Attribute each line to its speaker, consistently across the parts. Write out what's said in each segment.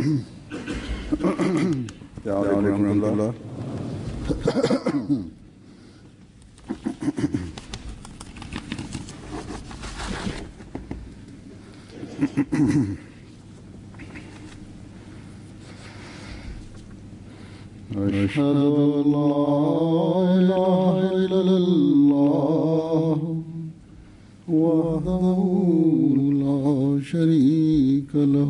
Speaker 1: السلام عليكم ورحمة الله أشهد أن لا إله إلا الله وحده لا شريك له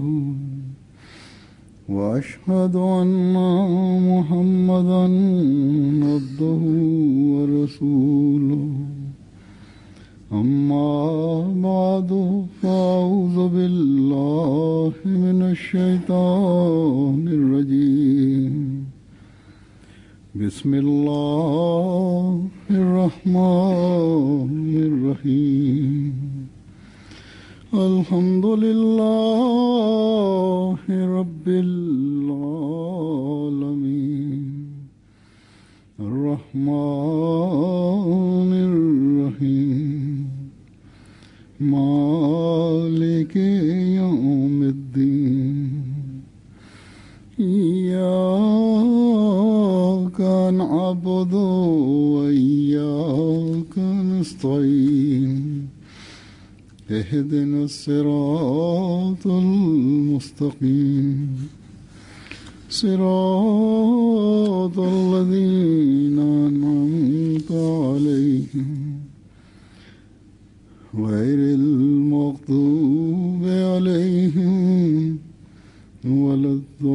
Speaker 1: وأشهد أن محمدا عبده ورسوله أما بعد فأعوذ بالله من الشيطان الرجيم بسم الله الرحمن الرحيم الحمد لله رب العالمين الرحمن الرحيم مالك يوم الدين إياك نعبد وإياك نستعين اهدنا الصراط المستقيم صراط الذين أنعمت عليهم غير المغضوب عليهم ولا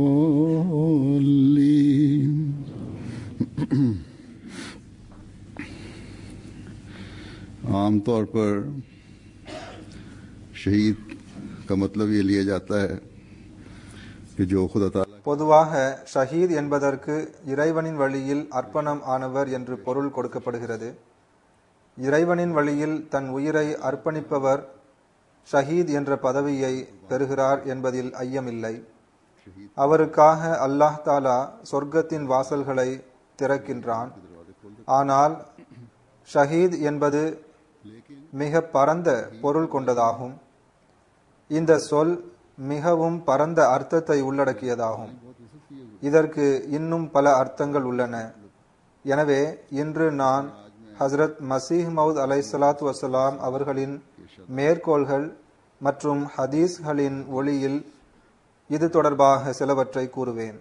Speaker 1: الضالين आमतौर पर शहीद का मतलब ये लिया जाता है कि जो खुदा ताला
Speaker 2: பொதுவாக ஷஹீத் என்பதற்கு இறைவனின் வழியில் அர்ப்பணம் ஆனவர் என்று பொருள் கொடுக்கப்படுகிறது இறைவனின் வழியில் தன் உயிரை அர்ப்பணிப்பவர் ஷஹீத் என்ற பதவியை பெறுகிறார் என்பதில் ஐயமில்லை அவருக்காக அல்லாஹ் தாலா சொர்க்கத்தின் வாசல்களை திறக்கின்றான் ஆனால் ஷஹீத் என்பது மிக பரந்த பொருள் கொண்டதாகும் இந்த சொல் மிகவும் பரந்த அர்த்தத்தை உள்ளடக்கியதாகும் இதற்கு இன்னும் பல அர்த்தங்கள் உள்ளன எனவே இன்று நான் ஹஸ்ரத் மசீஹ் மவுத் அலை சலாத்து வசலாம் அவர்களின் மேற்கோள்கள் மற்றும் ஹதீஸ்களின் ஒளியில் இது தொடர்பாக சிலவற்றை கூறுவேன்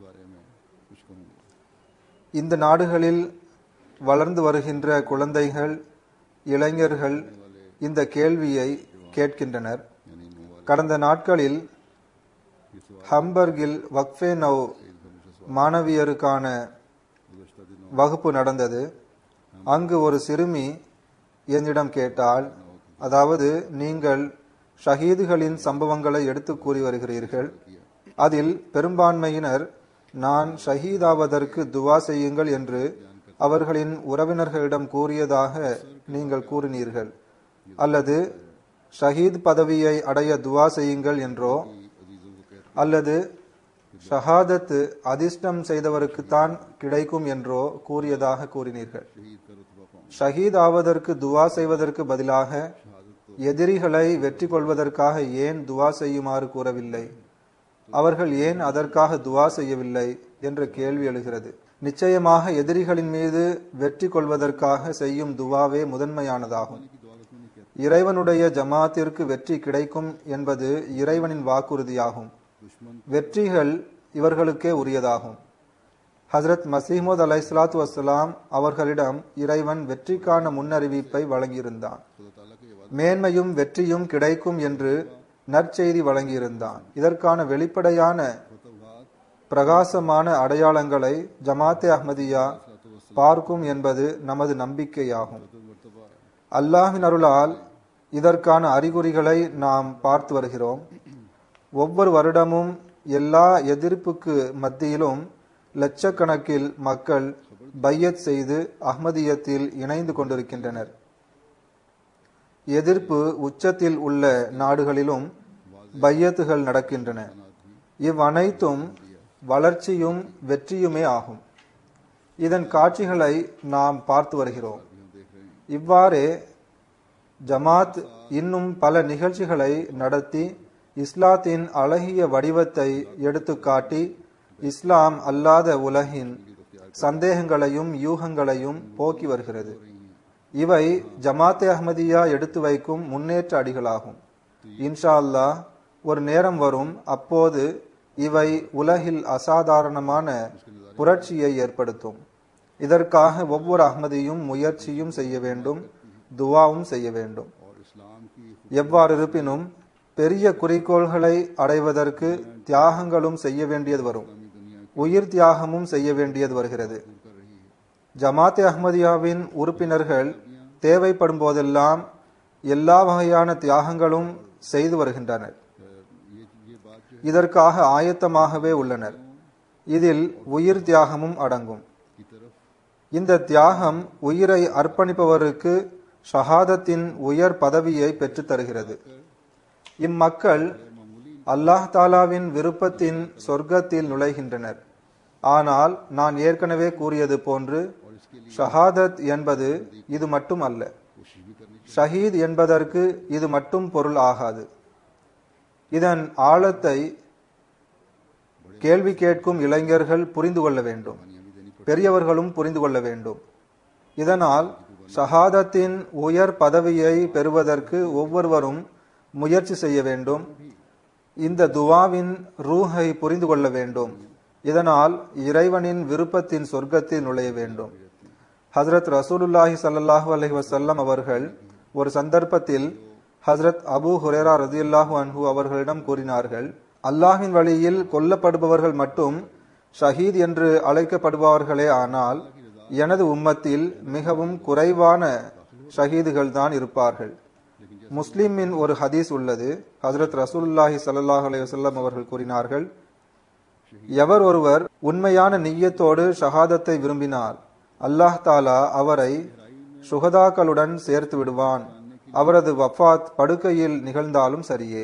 Speaker 2: இந்த நாடுகளில் வளர்ந்து வருகின்ற குழந்தைகள் இளைஞர்கள் இந்த கேள்வியை கேட்கின்றனர் கடந்த நாட்களில் ஹம்பர்கில் வக்ஃபே நவ் மாணவியருக்கான வகுப்பு நடந்தது அங்கு ஒரு சிறுமி என்னிடம் கேட்டால் அதாவது நீங்கள் ஷஹீதுகளின் சம்பவங்களை எடுத்து கூறி வருகிறீர்கள் அதில் பெரும்பான்மையினர் நான் ஷஹீதாவதற்கு துவா செய்யுங்கள் என்று அவர்களின் உறவினர்களிடம் கூறியதாக நீங்கள் கூறினீர்கள் அல்லது ஷஹீத் பதவியை அடைய துவா செய்யுங்கள் என்றோ அல்லது ஷஹாதத்து அதிர்ஷ்டம் செய்தவருக்குத்தான் கிடைக்கும் என்றோ கூறியதாக கூறினீர்கள் ஷஹீத் ஆவதற்கு துவா செய்வதற்கு பதிலாக எதிரிகளை வெற்றி கொள்வதற்காக ஏன் துவா செய்யுமாறு கூறவில்லை அவர்கள் ஏன் அதற்காக துவா செய்யவில்லை என்ற கேள்வி எழுகிறது நிச்சயமாக எதிரிகளின் மீது வெற்றி கொள்வதற்காக செய்யும் துவாவே முதன்மையானதாகும் இறைவனுடைய ஜமாத்திற்கு வெற்றி கிடைக்கும் என்பது இறைவனின் வாக்குறுதியாகும் வெற்றிகள் இவர்களுக்கே உரியதாகும் ஹசரத் மசீமது அலை சலாத்து வசலாம் அவர்களிடம் இறைவன் வெற்றிக்கான முன்னறிவிப்பை வழங்கியிருந்தான் மேன்மையும் வெற்றியும் கிடைக்கும் என்று நற்செய்தி வழங்கியிருந்தான் இதற்கான வெளிப்படையான பிரகாசமான அடையாளங்களை ஜமாத்தே அஹ்மதியா பார்க்கும் என்பது நமது நம்பிக்கையாகும் அல்லாஹின் அருளால் இதற்கான அறிகுறிகளை நாம் பார்த்து வருகிறோம் ஒவ்வொரு வருடமும் எல்லா எதிர்ப்புக்கு மத்தியிலும் லட்சக்கணக்கில் மக்கள் பையத் செய்து அஹ்மதியத்தில் இணைந்து கொண்டிருக்கின்றனர் எதிர்ப்பு உச்சத்தில் உள்ள நாடுகளிலும் பையத்துகள் நடக்கின்றன இவ்வனைத்தும் வளர்ச்சியும் வெற்றியுமே ஆகும் இதன் காட்சிகளை நாம் பார்த்து வருகிறோம் இவ்வாறே ஜமாத் இன்னும் பல நிகழ்ச்சிகளை நடத்தி இஸ்லாத்தின் அழகிய வடிவத்தை எடுத்துக்காட்டி இஸ்லாம் அல்லாத உலகின் சந்தேகங்களையும் யூகங்களையும் போக்கி வருகிறது இவை ஜமாத்தே அஹ்மதியா எடுத்து வைக்கும் முன்னேற்ற அடிகளாகும் இன்ஷா அல்லாஹ் ஒரு நேரம் வரும் அப்போது இவை உலகில் அசாதாரணமான புரட்சியை ஏற்படுத்தும் இதற்காக ஒவ்வொரு அஹ்மதியும் முயற்சியும் செய்ய வேண்டும் துவாவும் செய்ய வேண்டும்
Speaker 1: और इस्लाम की
Speaker 2: எவ்வாறு இருப்பினும் பெரிய குறிக்கோள்களை அடைவதற்கு தியாகங்களும் செய்ய வேண்டியது வரும் உயிர் தியாகமும் செய்ய வேண்டியது வருகிறது ஜமாத்தே அஹ்மதியாவின் உறுப்பினர்கள் தேவைப்படும் போதெல்லாம் எல்லா வகையான தியாகங்களும் செய்து வருகின்றனர் இதற்காக ஆயத்தமாகவே உள்ளனர் இதில் உயிர் தியாகமும் அடங்கும் இந்த தியாகம் உயிரை அர்ப்பணிப்பவருக்கு ஷஹாதத்தின் உயர் பதவியை பெற்றுத் தருகிறது இம்மக்கள் அல்லாஹ் தாலாவின் விருப்பத்தின் சொர்க்கத்தில் நுழைகின்றனர் ஆனால் நான் ஏற்கனவே கூறியது போன்று ஷஹாதத் என்பது இது மட்டும் அல்ல ஷஹீத் என்பதற்கு இது மட்டும் பொருள் ஆகாது இதன் ஆழத்தை கேள்வி கேட்கும் இளைஞர்கள் புரிந்து கொள்ள வேண்டும் பெரியவர்களும் புரிந்து கொள்ள வேண்டும் இதனால் ஷஹாதத்தின் உயர் பதவியை பெறுவதற்கு ஒவ்வொருவரும் முயற்சி செய்ய வேண்டும் இந்த துவாவின் ரூஹை புரிந்து கொள்ள வேண்டும் இதனால் இறைவனின் விருப்பத்தின் சொர்க்கத்தில் நுழைய வேண்டும் ஹசரத் ரசூலுல்லாஹி ஸல்லல்லாஹு அலைஹி வஸல்லம் அவர்கள் ஒரு சந்தர்ப்பத்தில் ஹசரத் அபூ ஹுரேரா ரதியல்லாஹு அன்ஹு அவர்களிடம் கூறினார்கள் அல்லாஹ்வின் வழியில் கொல்லப்படுபவர்கள் மட்டும் ஷஹீத் என்று அழைக்கப்படுபவர்களே ஆனால் எனது உம்மத்தில் மிகவும் குறைவான ஷஹீதுகள் தான் இருப்பார்கள் முஸ்லிமின் ஒரு ஹதீஸ் உள்ளது ஹசரத் ரசூலுல்லாஹி ஸல்லல்லாஹு அலைஹி வஸல்லம் அவர்கள் கூறினார்கள் எவர் ஒருவர் உண்மையான நிய்யத்தோடு ஷஹாதத்தை விரும்பினால் அல்லாஹ் தாலா அவரை சுகதாக்களுடன் சேர்த்து விடுவான் அவரது வஃபாத் படுக்கையில் நிகழ்ந்தாலும் சரியே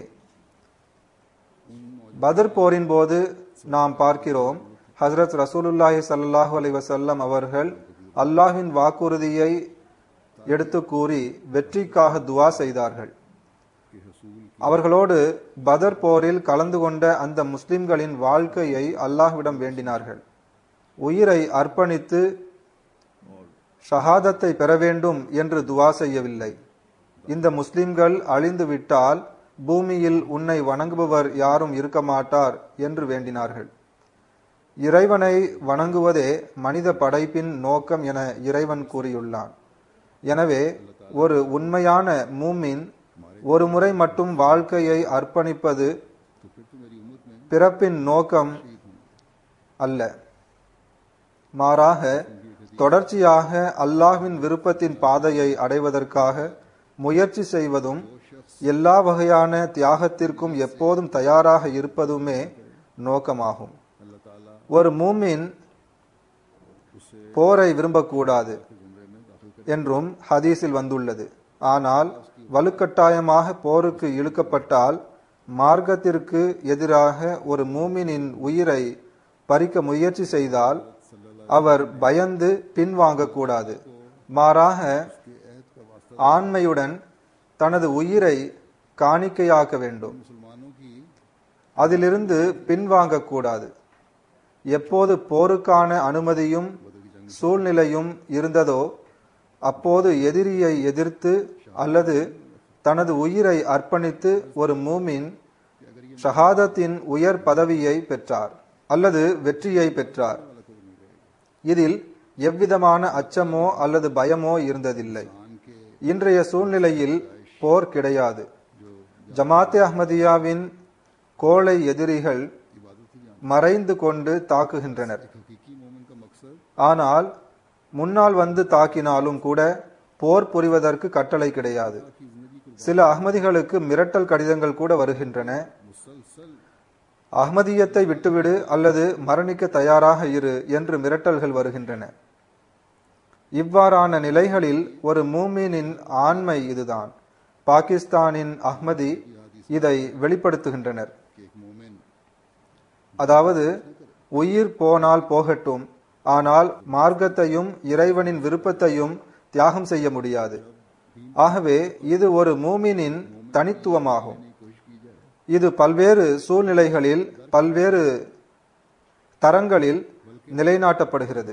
Speaker 2: பதர் போரின் போது நாம் பார்க்கிறோம் ஹசரத் ரசூலுல்லாஹி ஸல்லல்லாஹு அலைஹி வஸல்லம் அவர்கள் அல்லாஹ்வின் வாக்குறுதியை எடுத்து கூறி வெற்றிக்காக துவா செய்தார்கள் அவர்களோடு பதர் போரில் கலந்து கொண்ட அந்த முஸ்லிம்களின் வாழ்க்கையை அல்லாஹ்விடம் வேண்டினார்கள் உயிரை அர்ப்பணித்து ஷஹாதத்தை பெற வேண்டும் என்று துவா செய்யவில்லை இந்த முஸ்லிம்கள் அழிந்து விட்டால் பூமியில் உன்னை வணங்குபவர் யாரும் இருக்க மாட்டார் என்று வேண்டினார்கள் இறைவனை வணங்குவதே மனித படைப்பின் நோக்கம் என இறைவன் கூறியுள்ளான் எனவே ஒரு உண்மையான மூமின் ஒரு முறை மட்டும் வாழ்க்கையை அர்ப்பணிப்பது பிறப்பின் நோக்கம் அல்ல மாறாக தொடர்ச்சியாக அல்லாஹ்வின் விருப்பத்தின் பாதையை அடைவதற்காக முயற்சி செய்வதும் எல்லா வகையான தியாகத்திற்கும் எப்போதும் தயாராக இருப்பதுமே நோக்கமாகும் ஒரு மூமின் போரை விரும்பக்கூடாது என்றும் ஹதீஸில் வந்துள்ளது ஆனால் வலுக்கட்டாயமாக போருக்கு இழுக்கப்பட்டால் மார்க்கத்திற்கு எதிராக ஒரு மூமினின் உயிரை பறிக்க முயற்சி செய்தால் அவர் பயந்து பின்வாங்கக்கூடாது மாறாக ஆண்மையுடன் தனது உயிரை காணிக்கையாக்க வேண்டும் அதிலிருந்து பின்வாங்கக்கூடாது எப்போது போருக்கான அனுமதியும் சூழ்நிலையும் இருந்ததோ அப்போது எதிரியை எதிர்த்து அல்லது தனது உயிரை அர்ப்பணித்து ஒரு மூமின் ஷஹாதத்தின் உயர் பதவியை பெற்றார் அல்லது வெற்றியை பெற்றார் இதில் எவ்விதமான அச்சமோ அல்லது பயமோ இருந்ததில்லை இன்றைய சூழ்நிலையில் போர் கிடையாது ஜமாத்தே அஹ்மதியாவின் கோழை எதிரிகள் மறைந்து கொண்டு தாக்குகின்றனர் ஆனால் முன்னால் வந்து தாக்கினாலும் கூட போர் புரிவதற்கு கட்டளை கிடையாது சில அகமதிகளுக்கு மிரட்டல் கடிதங்கள் கூட வருகின்றன அஹ்மதியத்தை விட்டுவிடு அல்லது மரணிக்க தயாராக இரு என்று மிரட்டல்கள் வருகின்றன இவ்வாறான நிலைகளில் ஒரு மூமினின் ஆண்மை இதுதான் பாகிஸ்தானின் அஹ்மதி இதை வெளிப்படுத்துகின்றனர் அதாவது உயிர் போனால் போகட்டும் ஆனால் மார்க்கத்தையும் இறைவனின் விருப்பத்தையும் தியாகம் செய்ய முடியாது ஆகவே இது ஒரு மூமினின் தனித்துவமாகும் இது பல்வேறு சூழ்நிலைகளில் பல்வேறு தரங்களில் நிலைநாட்டப்படுகிறது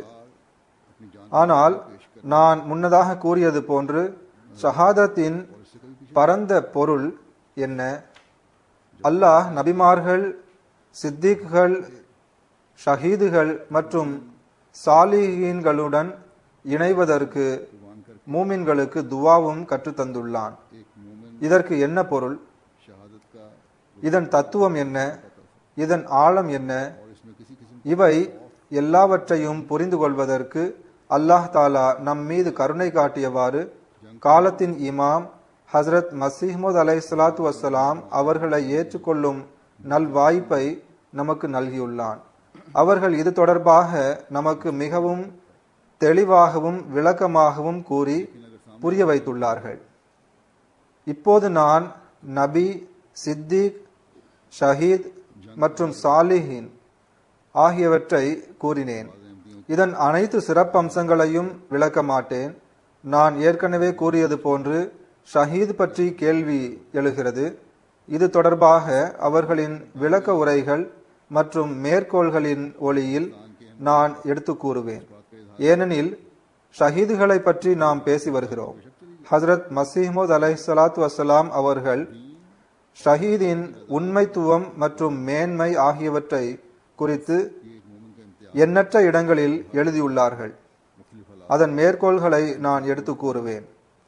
Speaker 2: ஆனால் நான் முன்னதாக கூறியது போன்று ஷஹாதத்தின் பரந்த பொருள் என்ன அல்லாஹ் நபிமார்கள் சித்திக்கள் ஷஹீதுகள் மற்றும் சாலிஹீன்களுடன் இணைவதற்கு மூமின்களுக்கு துவாவும் கற்றுத்தந்துள்ளான்
Speaker 1: एक मोमिन
Speaker 2: இதற்கு என்ன பொருள்
Speaker 1: शहादत का
Speaker 2: இதன் தத்துவம் என்ன இதன் ஆழம் என்ன
Speaker 1: और इसमें किसी किस्म
Speaker 2: இவை எல்லாவற்றையும் புரிந்து கொள்வதற்கு அல்லாஹ் தாலா நம் மீது கருணை காட்டியவாறு காலத்தின் இமாம் ஹஸ்ரத் மசீஹ்மது அலை சலாத்து வசலாம் அவர்களை ஏற்றுக்கொள்ளும் நல்வாய்ப்பை நமக்கு நல்கியுள்ளான் அவர்கள் இது தொடர்பாக நமக்கு மிகவும் தெளிவாகவும் விளக்கமாகவும் கூறி புரிய வைத்துள்ளார்கள் இப்போது நான் நபி சித்திக் ஷஹீத் மற்றும் சாலிஹின் ஆகியவற்றை கூறினேன் இதன் அனைத்து சிறப்பம்சங்களையும் விளக்க மாட்டேன் நான் ஏற்கனவே கூறியது போன்று ஷஹீத் பற்றி கேள்வி எழுகிறது இது தொடர்பாக அவர்களின் விளக்க உரைகள் மற்றும் மேற்கோள்களின் ஒளியில் நான் எடுத்து கூறுவேன் ஏனெனில் ஷஹீதுகளை பற்றி நாம் பேசி வருகிறோம் ஹசரத் மசீமது அலை சலாத்து வசலாம் அவர்கள் ஷஹீதின் உண்மைத்துவம் மற்றும் மேன்மை ஆகியவற்றை குறித்து எண்ணற்ற இடங்களில் எழுதியுள்ளார்கள் அதன் மேற்கோள்களை நான் எடுத்து கூறுவேன்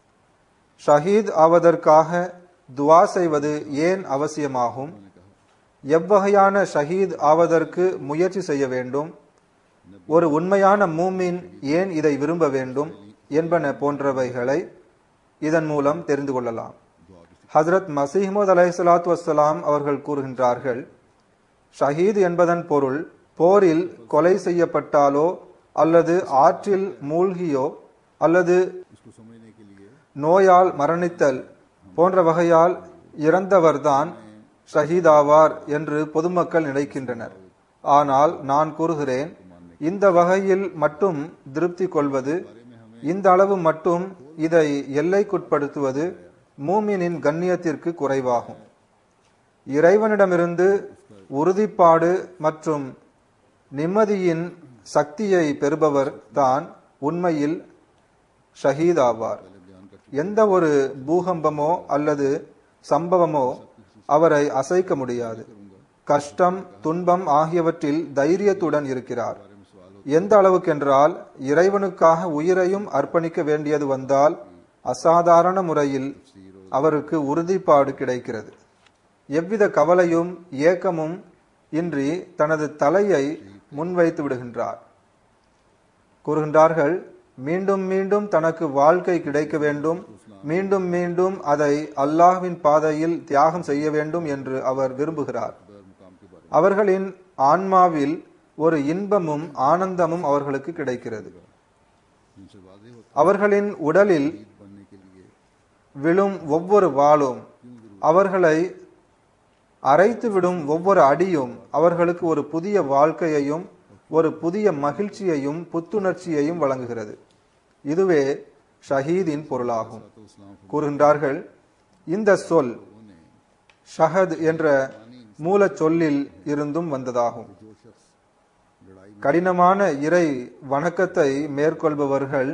Speaker 2: ஷஹீத் ஆவதற்காக துவா செய்வது ஏன் அவசியமாகும் எவ்வகையான ஷஹீத் ஆவதற்கு முயற்சி செய்ய வேண்டும் ஒரு உண்மையான மூமின் ஏன் இதை விரும்ப வேண்டும் என்பன போன்றவைகளை இதன் மூலம் தெரிந்து கொள்ளலாம் ஹசரத் மசீஹ்மது அலை சலாத்து வசலாம் அவர்கள் கூறுகின்றார்கள் ஷஹீத் என்பதன் பொருள் போரில் கொலை செய்யப்பட்டாலோ அல்லது ஆற்றில் மூழ்கியோ அல்லது
Speaker 1: इसको समझने के लिए
Speaker 2: நோயால் மரணித்தல் போன்ற வகையால் இறந்தவர்தான் ஷஹீதாவார் என்று பொதுமக்கள் நினைக்கின்றனர் ஆனால் நான் கூறுகிறேன் இந்த வகையில் மட்டும் திருப்தி கொள்வது இந்த அளவு மட்டும் இதை எல்லைக்குட்படுத்துவது மூமினின் கண்ணியத்திற்கு குறைவாகும் இறைவனிடமிருந்து உறுதிப்பாடு மற்றும் நிம்மதியின் சக்தியை பெறுபவர் தான் உண்மையில் ஷஹீத் ஆவார் எந்த ஒரு பூகம்பமோ அல்லது சம்பவமோ அவரை அசைக்க முடியாது கஷ்டம் துன்பம் ஆகியவற்றில் தைரியத்துடன் இருக்கிறார் எந்த அளவுக்கென்றால் இறைவனுக்காக உயிரையும் அர்ப்பணிக்க வேண்டியது வந்தால் அசாதாரண முறையில் அவருக்கு உறுதிப்பாடு கிடைக்கிறது எவ்வித கவலையும் ஏக்கமும் இன்றி தனது தலையை முன்வைத்து விடுகின்றார் கூறுகின்றார்கள் மீண்டும் மீண்டும் தனக்கு வாழ்க்கை கிடைக்க வேண்டும் மீண்டும் மீண்டும் அதை அல்லாஹ்வின் பாதையில் தியாகம் செய்ய வேண்டும் என்று அவர் விரும்புகிறார் அவர்களின் ஆன்மாவில் ஒரு இன்பமும் ஆனந்தமும் அவர்களுக்கு கிடைக்கிறது
Speaker 1: उनसे वादे होते
Speaker 2: அவர்களின் உடலில்
Speaker 1: बनने के लिए
Speaker 2: விழும் ஒவ்வொரு வாளும் அவர்களை அரைத்து விடும் ஒவ்வொரு அடியும் அவர்களுக்கு ஒரு புதிய வாழ்க்கையையும் ஒரு புதிய மகிழ்ச்சியையும் புத்துணர்ச்சியையும் வழங்குகிறது இதுவே ஷஹீதின் பொருளாகும்
Speaker 1: तो इस्लाम
Speaker 2: கூறுகின்றார்கள் இந்த சொல் ஷஹத் என்ற மூலச் சொல்லில் இருந்தும் வந்ததாகும்
Speaker 1: जो शख्स लड़ाई
Speaker 2: கடினமான இறை வணக்கத்தை மேற்கொள்பவர்கள்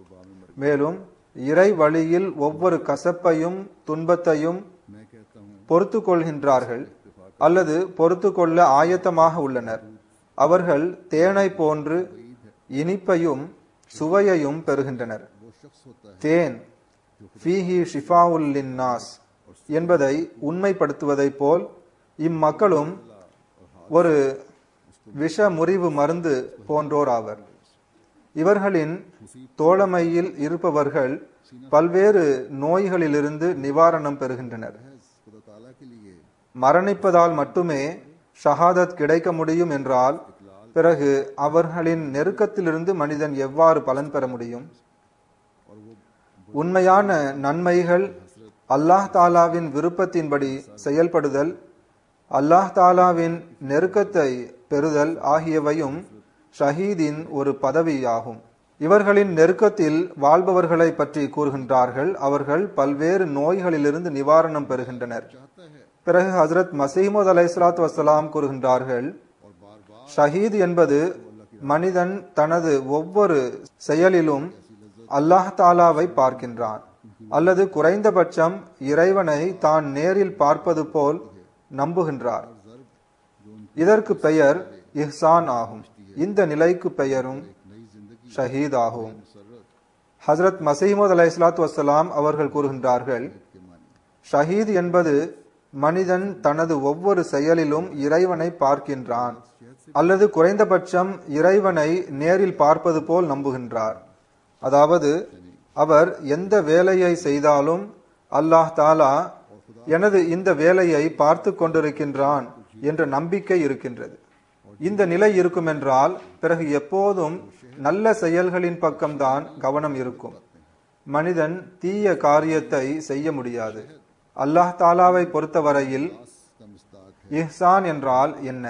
Speaker 2: மேலும் இறை வழியில் ஒவ்வொரு கசப்பையும் துன்பத்தையும்
Speaker 1: मैं कहता हूँ
Speaker 2: பொறுத்து கொள்கின்றார்கள் அல்லது பொறுத்து கொள்ள ஆயத்தமாக உள்ளனர் அவர்கள் தேனை போன்று இனிப்பையும் சுவையையும் பெறுகின்றனர்
Speaker 1: वो शख्स होता है
Speaker 2: தேன் ஃபீஹி ஷிஃபாவுல் லின்னாஸ் என்பதை உண்மைப்படுத்துவதைப் போல் இம்மக்களும் ஒரு விஷ முறிவு மருந்து போன்றோர் ஆவர் இவர்களின் தோழமையில் இருப்பவர்கள் பல்வேறு நோய்களிலிருந்து நிவாரணம் பெறுகின்றனர்
Speaker 1: खुदा ताला के लिए
Speaker 2: மரணிப்பதால் மட்டுமே ஷஹாதத் கிடைக்க முடியும் என்றால் பிறகு அவர்களின் நெருக்கத்திலிருந்து மனிதன் எவ்வாறு பலன் பெற முடியும் உண்மையான நன்மைகள் அல்லாஹ் தாலாவின் விருப்பத்தின்படி செயல்படுதல் அல்லாஹ் தாலாவின் நெருக்கத்தை பெறுதல் ஆகியவையும் ஷஹீதின் ஒரு பதவியாகும் இவர்களின் நெருக்கத்தில் வாழ்பவர்களை பற்றி கூறுகின்றார்கள் அவர்கள் பல்வேறு நோய்களிலிருந்து நிவாரணம் பெறுகின்றனர் பிறகு ஹசரத் மசீமது அலைஹிஸ்ஸலாத்து வசலாம் கூறுகின்றார்கள் ஷஹீத் என்பது மனிதன் தனது ஒவ்வொரு செயலிலும் அல்லாஹ் தாலாவை பார்க்கின்றான் அல்லது குறைந்தபட்சம் இறைவனை தான் நேரில் பார்ப்பது போல் நம்புகின்றார் இதற்கு பெயர் இஹ்சான் ஆகும் இந்த நிலைக்கு பெயரும் ஷஹீத் ஆகும் ஹசரத் மசீமது அலைஹிஸ்ஸலாத்து வசலாம் அவர்கள் கூறுகின்றார்கள் ஷஹீத் என்பது மனிதன் தனது ஒவ்வொரு செயலிலும் இறைவனை பார்க்கின்றான் அல்லது குறைந்தபட்சம் இறைவனை நேரில் பார்ப்பது போல் நம்புகின்றார் அதாவது அவர் எந்த வேலையை செய்தாலும் அல்லாஹ் தாலா எனது இந்த வேலையை பார்த்து கொண்டிருக்கின்றான் என்ற நம்பிக்கை இருக்கின்றது இந்த நிலை இருக்கும் என்றால் பிறகு எப்போதும் நல்ல செயல்களின் பக்கம்தான் கவனம் இருக்கும் மனிதன் தீய காரியத்தை செய்ய முடியாது அல்லாஹ் தாலாவை பொறுத்தவரையில் இஹ்சான் என்றால் என்ன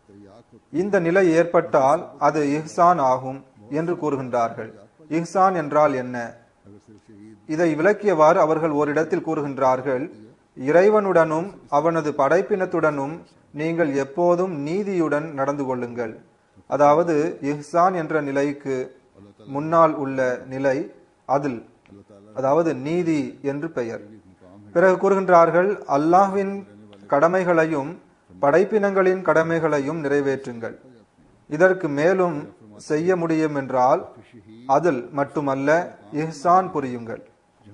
Speaker 2: இந்த நிலை ஏற்பட்டால் அது இஹ்சான் ஆகும் என்று கூறுகின்றார்கள் இஹ்சான் என்றால் என்ன இதை விளக்கியவாறு அவர்கள் ஓரிடத்தில் கூறுகின்றார்கள் இறைவனுடனும் அவனது படைப்பினத்துடனும் நீங்கள் எப்போதும் நீதியுடன் நடந்து கொள்ளுங்கள் அதாவது இஹ்சான் என்ற நிலைக்கு முன்னால் உள்ள நிலை அதில் அதாவது நீதி என்று பெயர் பிறகு கூறுகின்றார்கள் அல்லாஹ்வின் கடமைகளையும் படைப்பினங்களின் கடமைகளையும் நிறைவேற்றுங்கள் இதற்கு மேலும் செய்ய முடியும் என்றால் அதில் மட்டுமல்ல இஹ்சான் புரியுங்கள்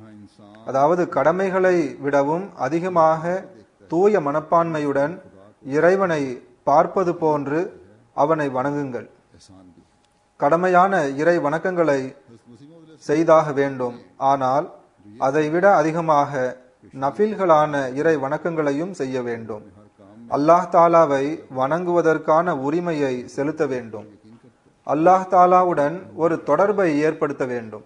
Speaker 2: அதாவது கடமைகளை விடவும் அதிகமாக தூய மனப்பான்மையுடன் இறைவனை பார்ப்பது போன்று அவனை வணங்குங்கள் கடமையான இறை வணக்கங்களை செய்தாக வேண்டும் ஆனால் அதைவிட அதிகமாக நஃபில்களான இறை வணக்கங்களையும் செய்ய வேண்டும் அல்லாஹ் தாலாவை வணங்குவதற்கான உரிமையை செலுத்த வேண்டும் அல்லாஹ் தாலாவுடன் ஒரு தொடர்பை ஏற்படுத்த வேண்டும்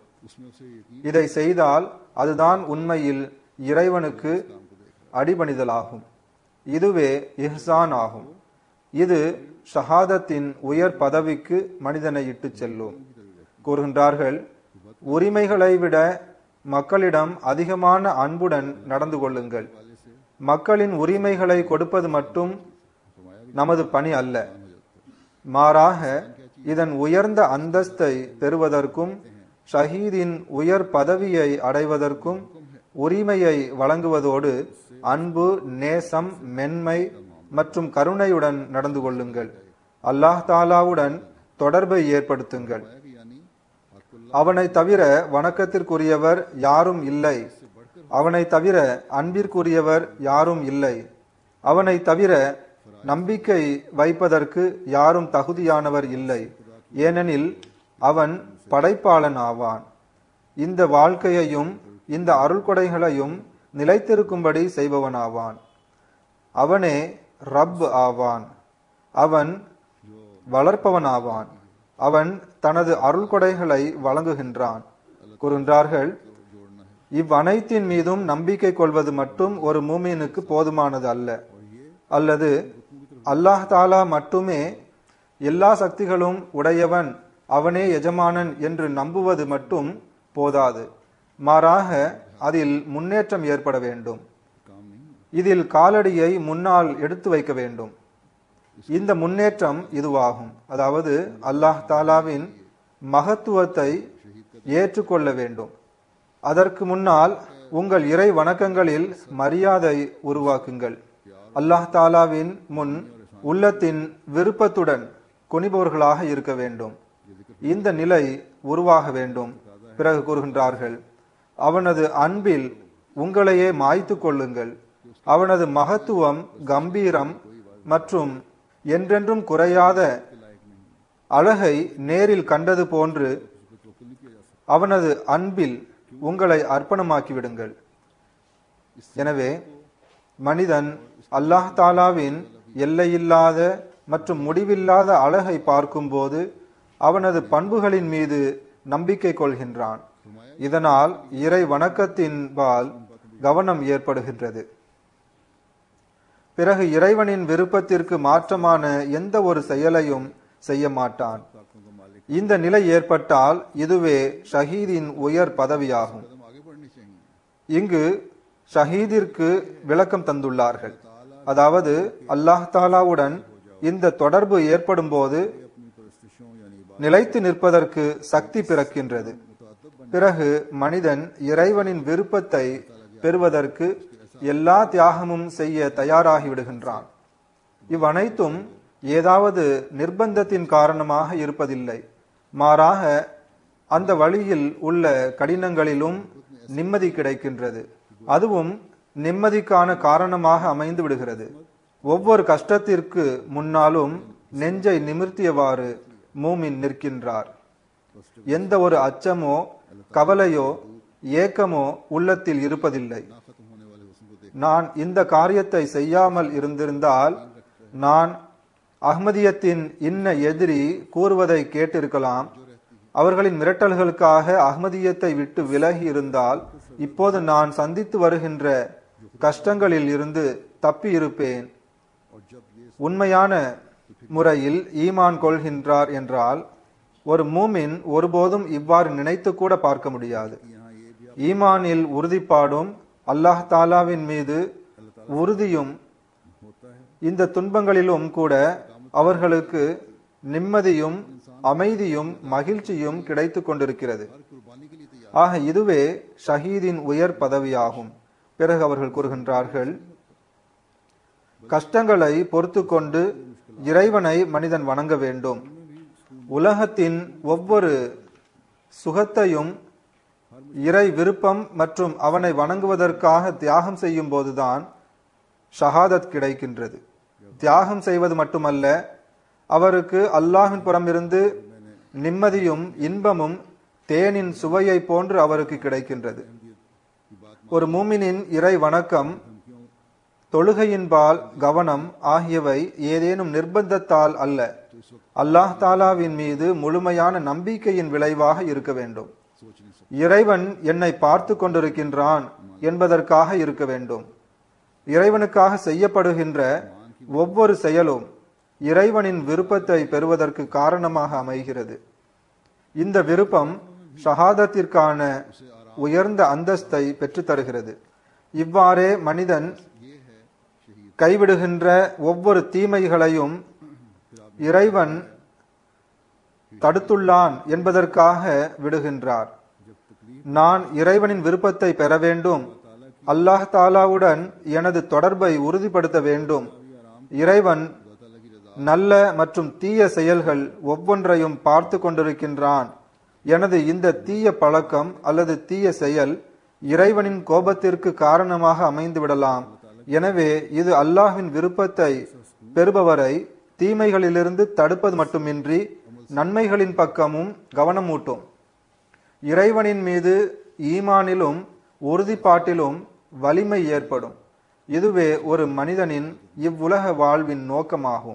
Speaker 2: இதை செய்தால் அதுதான் உண்மையில் இறைவனுக்கு அடிபணிதலாகும் இதுவே இஹ்சான் ஆகும் இது ஷஹாதத்தின் உயர் பதவிக்கு மனிதனை இட்டு செல்லும் கூறுகின்றார்கள் உரிமைகளை விட மக்களிடம் அதிகமான அன்புடன் நடந்து கொள்ளுங்கள் மக்களின் உரிமைகளை கொடுப்பது மட்டும் நமது பணி அல்ல மாறாக இதன் உயர்ந்த அந்தஸ்தை பெறுவதற்கும் ஷஹீதின் உயர் பதவியை அடைவதற்கும் உரிமையை வழங்குவதோடு அன்பு நேசம் மென்மை மற்றும் கருணையுடன் நடந்து கொள்ளுங்கள் அல்லாஹ் தாலாவுடன் தொடர்பை ஏற்படுத்துங்கள் அவனை தவிர வணக்கத்திற்குரியவர் யாரும் இல்லை அவனை தவிர அன்பிற்குரியவர் யாரும் இல்லை அவனை தவிர நம்பிக்கை வைப்பதற்கு யாரும் தகுதியானவர் இல்லை ஏனெனில் அவன் படைப்பாளன் ஆவான் இந்த வாழ்க்கையையும் இந்த அருள்கொடைகளையும் நிலைத்திருக்கும்படி செய்பவனாவான் அவனே ரப் ஆவான் அவன் வளர்ப்பவனாவான் அவன் தனது அருள்கொடைகளை வழங்குகின்றான் கூறுகின்றார்கள் இவ்வனைத்தின் மீதும் நம்பிக்கை கொள்வது மட்டும் ஒரு மூமியனுக்கு போதுமானது அல்ல அல்லது அல்லாஹ் தாலா மட்டுமே எல்லா சக்திகளும் உடையவன் அவனே எஜமானன் என்று நம்புவது மட்டும் போதாது மாறாக அதில் முன்னேற்றம் ஏற்பட வேண்டும் இதில் காலடியை முன்னால் எடுத்து வைக்க வேண்டும் இந்த முன்னேற்றம் இதுவாகும் அதாவது அல்லாஹ் தாலாவின் மகத்துவத்தை ஏற்றுக்கொள்ள வேண்டும் அதற்கு முன்னால் உங்கள் இறை வணக்கங்களில் மரியாதை உருவாக்குங்கள் அல்லாஹ் தாலாவின் முன் உள்ளத்தின் விருப்பத்துடன் குனிபவர்களாக இருக்க வேண்டும் இந்த நிலை உருவாக வேண்டும் பிறகு கூறுகின்றார்கள் அவனது அன்பில் உங்களையே மாய்த்து கொள்ளுங்கள் அவனது மகத்துவம் கம்பீரம் மற்றும் என்றென்றும் குறையாத அழகை நேரில் கண்டது போன்று அவனது அன்பில் உங்களை அர்ப்பணமாக்கி விடுங்கள் எனவே மனிதன் அல்லாஹ் தாலாவின் எல்லையில்லாத மற்றும் முடிவில்லாத அழகை பார்க்கும்போது அவனது பண்புகளின் மீது நம்பிக்கை கொள்கின்றான் இதனால் இறை வணக்கத்தின்பால் கவனம் ஏற்படுகின்றது பிறகு இறைவனின் விருப்பத்திற்கு மாற்றமான எந்த ஒரு செயலையும் செய்ய மாட்டான் இந்த நிலை ஏற்பட்டால் இதுவே ஷஹீதின் உயர் பதவியாகும் இங்கு ஷஹீதிற்கு விளக்கம் தந்துள்ளார்கள் அதாவது அல்லாஹ் தாலாவுடன் இந்த தொடர்பு ஏற்படும் போது
Speaker 1: अपनी परस्तिशों यानी
Speaker 2: நிலைத்து நிற்பதற்கு சக்தி பிறக்கின்றது பிறகு மனிதன் இறைவனின் விருப்பத்தை பெறுவதற்கு எல்லா தியாகமும் செய்ய தயாராகி விடுகின்றான் இவ்வனைத்தும் ஏதாவது நிர்பந்தத்தின் காரணமாக இருப்பதில்லை மாறாக அந்த வழியில் உள்ள கடினங்களிலும் நிம்மதி கிடைக்கின்றது அதுவும் நிம்மதிக்கான காரணமாக அமைந்து விடுகிறது ஒவ்வொரு கஷ்டத்திற்கு முன்னாலும் நெஞ்சை நிமிர்த்தியவாறு மூமின் நிற்கின்றார் எந்த ஒரு அச்சமோ கவலையோ ஏக்கமோ உள்ளத்தில் இருப்பதில்லை
Speaker 1: खत्म होने वाले हुस्न को देख
Speaker 2: நான் இந்த காரியத்தை செய்யாமல் இருந்திருந்தால் நான் அஹ்மதியத்தின் இன்ன எதிரி கூறுவதை கேட்டிருக்கலாம் அவர்களின் மிரட்டல்களுக்காக அஹ்மதியத்தை விட்டு விலகி இருந்தால் இப்போது நான் சந்தித்து வருகின்ற கஷ்டங்களில் இருந்து தப்பி இருப்பேன்
Speaker 1: और जब ये
Speaker 2: உண்மையான முறையில் ஈமான் கொள்கின்றார் என்றால் ஒரு மூமின் ஒருபோதும் இவ்வாறு நினைத்து கூட பார்க்க முடியாது
Speaker 1: यहाँ ये भी
Speaker 2: ஈமானில் உறுதிப்பாடும் அல்லாஹ் தாலாவின் மீது உறுதியும்
Speaker 1: होता है
Speaker 2: இந்த துன்பங்களிலும் கூட அவர்களுக்கு நிம்மதியும் அமைதியும் மகிழ்ச்சியும் கிடைத்துக் கொண்டிருக்கிறது
Speaker 1: हर कुर्बानी के लिए तैयार
Speaker 2: ஆக இதுவே ஷஹீதின் உயர் பதவியாகும் பிறகு அவர்கள் கூறுகின்றார்கள் கஷ்டங்களை பொறுத்து கொண்டு இறைவனை மனிதன் வணங்க வேண்டும் உலகத்தின் ஒவ்வொரு சுகத்தையும் இறை விருப்பம் மற்றும் அவனை வணங்குவதற்காக தியாகம் செய்யும் போதுதான் ஷஹாதத் கிடைக்கின்றது தியாகம் செய்வது மட்டுமல்ல அவருக்கு அல்லாஹின் புறமிருந்து நிம்மதியும் இன்பமும் தேனின் சுவையை போன்று அவருக்கு கிடைக்கின்றது ஒரு மூமினின் இறை வணக்கம் தொழுகையின்பால் கவனம் ஆகியவை ஏதேனும் நிர்பந்தத்தால் அல்ல அல்லாஹ் தாலாவின் மீது முழுமையான நம்பிக்கையின் விளைவாக இருக்க வேண்டும்
Speaker 1: सोच नहीं सकते
Speaker 2: இறைவன் என்னை பார்த்து கொண்டிருக்கின்றான் என்பதற்காக இருக்க வேண்டும் இறைவனுக்காக செய்யப்படுகின்ற ஒவ்வொரு செயலும் இறைவனின் விருப்பத்தை பெறுவதற்கு காரணமாக அமைகிறது இந்த விருப்பம் ஷஹாதத்திற்கான உயர்ந்த அந்தஸ்தை பெற்றுத் தருகிறது இவ்வாறே மனிதன்
Speaker 1: ये है शहीद
Speaker 2: கைவிடுகின்ற ஒவ்வொரு தீமைகளையும் இறைவன் தடுத்துள்ளான் என்பதற்காக விடுகின்றார்
Speaker 1: जब तकलीफ
Speaker 2: நான் இறைவனின் விருப்பத்தை பெற வேண்டும் அல்லாஹ் தாலாவுடன் எனது தொடர்பை உறுதிப்படுத்த வேண்டும் இறைவன்
Speaker 1: खुदा ताला की रजा
Speaker 2: நல்ல மற்றும் தீய செயல்கள் ஒவ்வொன்றையும் பார்த்து கொண்டிருக்கின்றான் எனது இந்த தீய பழக்கம் அல்லது தீய செயல் இறைவனின் கோபத்திற்கு காரணமாக அமைந்து விடலாம் எனவே இது அல்லாஹ்வின் விருப்பத்தை பெறுபவரை தீமைகளிலிருந்து தடுப்பது மட்டுமின்றி நன்மைகளின் பக்கமும் கவனமூட்டும் இறைவனின் மீது ஈமானிலும் உறுதிப்பாட்டிலும் வலிமை ஏற்படும் இதுவே ஒரு மனிதனின் இவ்வுலக வாழ்வின் நோக்கமாகும்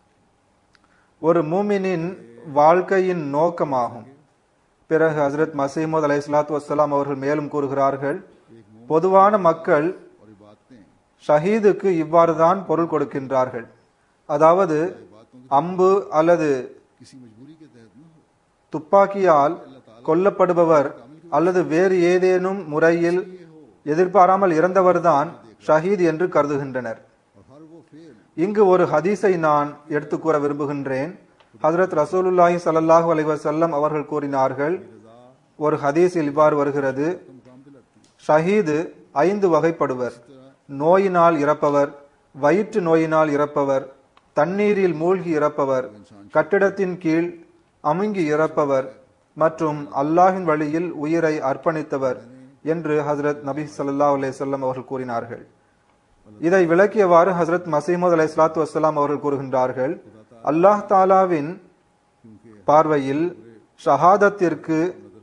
Speaker 2: ஒரு மூமினின் வாழ்க்கையின் நோக்கமாகும் பிறகு ஹசரத் மசீமது அலை சலாத்து வசலாம் அவர்கள் மேலும் கூறுகிறார்கள் பொதுவான மக்கள்
Speaker 1: और ये बातें
Speaker 2: ஷஹீதுக்கு இவ்வாறுதான் பொருள் கொடுக்கின்றார்கள் அதாவது அம்பு அல்லது
Speaker 1: किसी मजबूरी के तहत न हो
Speaker 2: துப்பாக்கியால் கொல்லப்படுபவர் அல்லது வேறு ஏதேனும் முறையில் எதிர்பாராமல் இறந்தவர்தான் ஷஹீத் என்று கருதுகின்றனர்
Speaker 1: और हर वो फेल
Speaker 2: இங்கு ஒரு ஹதீஸை நான் எடுத்து கூற விரும்புகின்றேன் ஹஜரத் ரசூலுல்லாஹி ஸல்லல்லாஹு அலைஹி வஸல்லம் அவர்கள் கூறினார்கள் ஒரு ஹதீஸில் இவ்வாறு வருகிறது
Speaker 1: मुकाम दिलाती है
Speaker 2: ஷஹீது ஐந்து வகைப்படுவர் நோயினால் இறப்பவர் வயிற்று நோயினால் இறப்பவர் தண்ணீரில் மூழ்கி இறப்பவர் கட்டிடத்தின் கீழ் அமுங்கி இறப்பவர் மற்றும் அல்லாஹின் வழியில் உயிரை அர்ப்பணித்தவர் என்று ஹசரத் நபி ஸல்லல்லாஹு அலைஹி வஸல்லம் அவர்கள் கூறினார்கள் இதை விளக்கியவாறு ஹசரத் மசீமது அலை சலாத்து வசலாம் அவர்கள் கூறுகின்றார்கள் அல்லாஹ் தாலாவின் பார்வையில் ஷஹாதத்திற்கு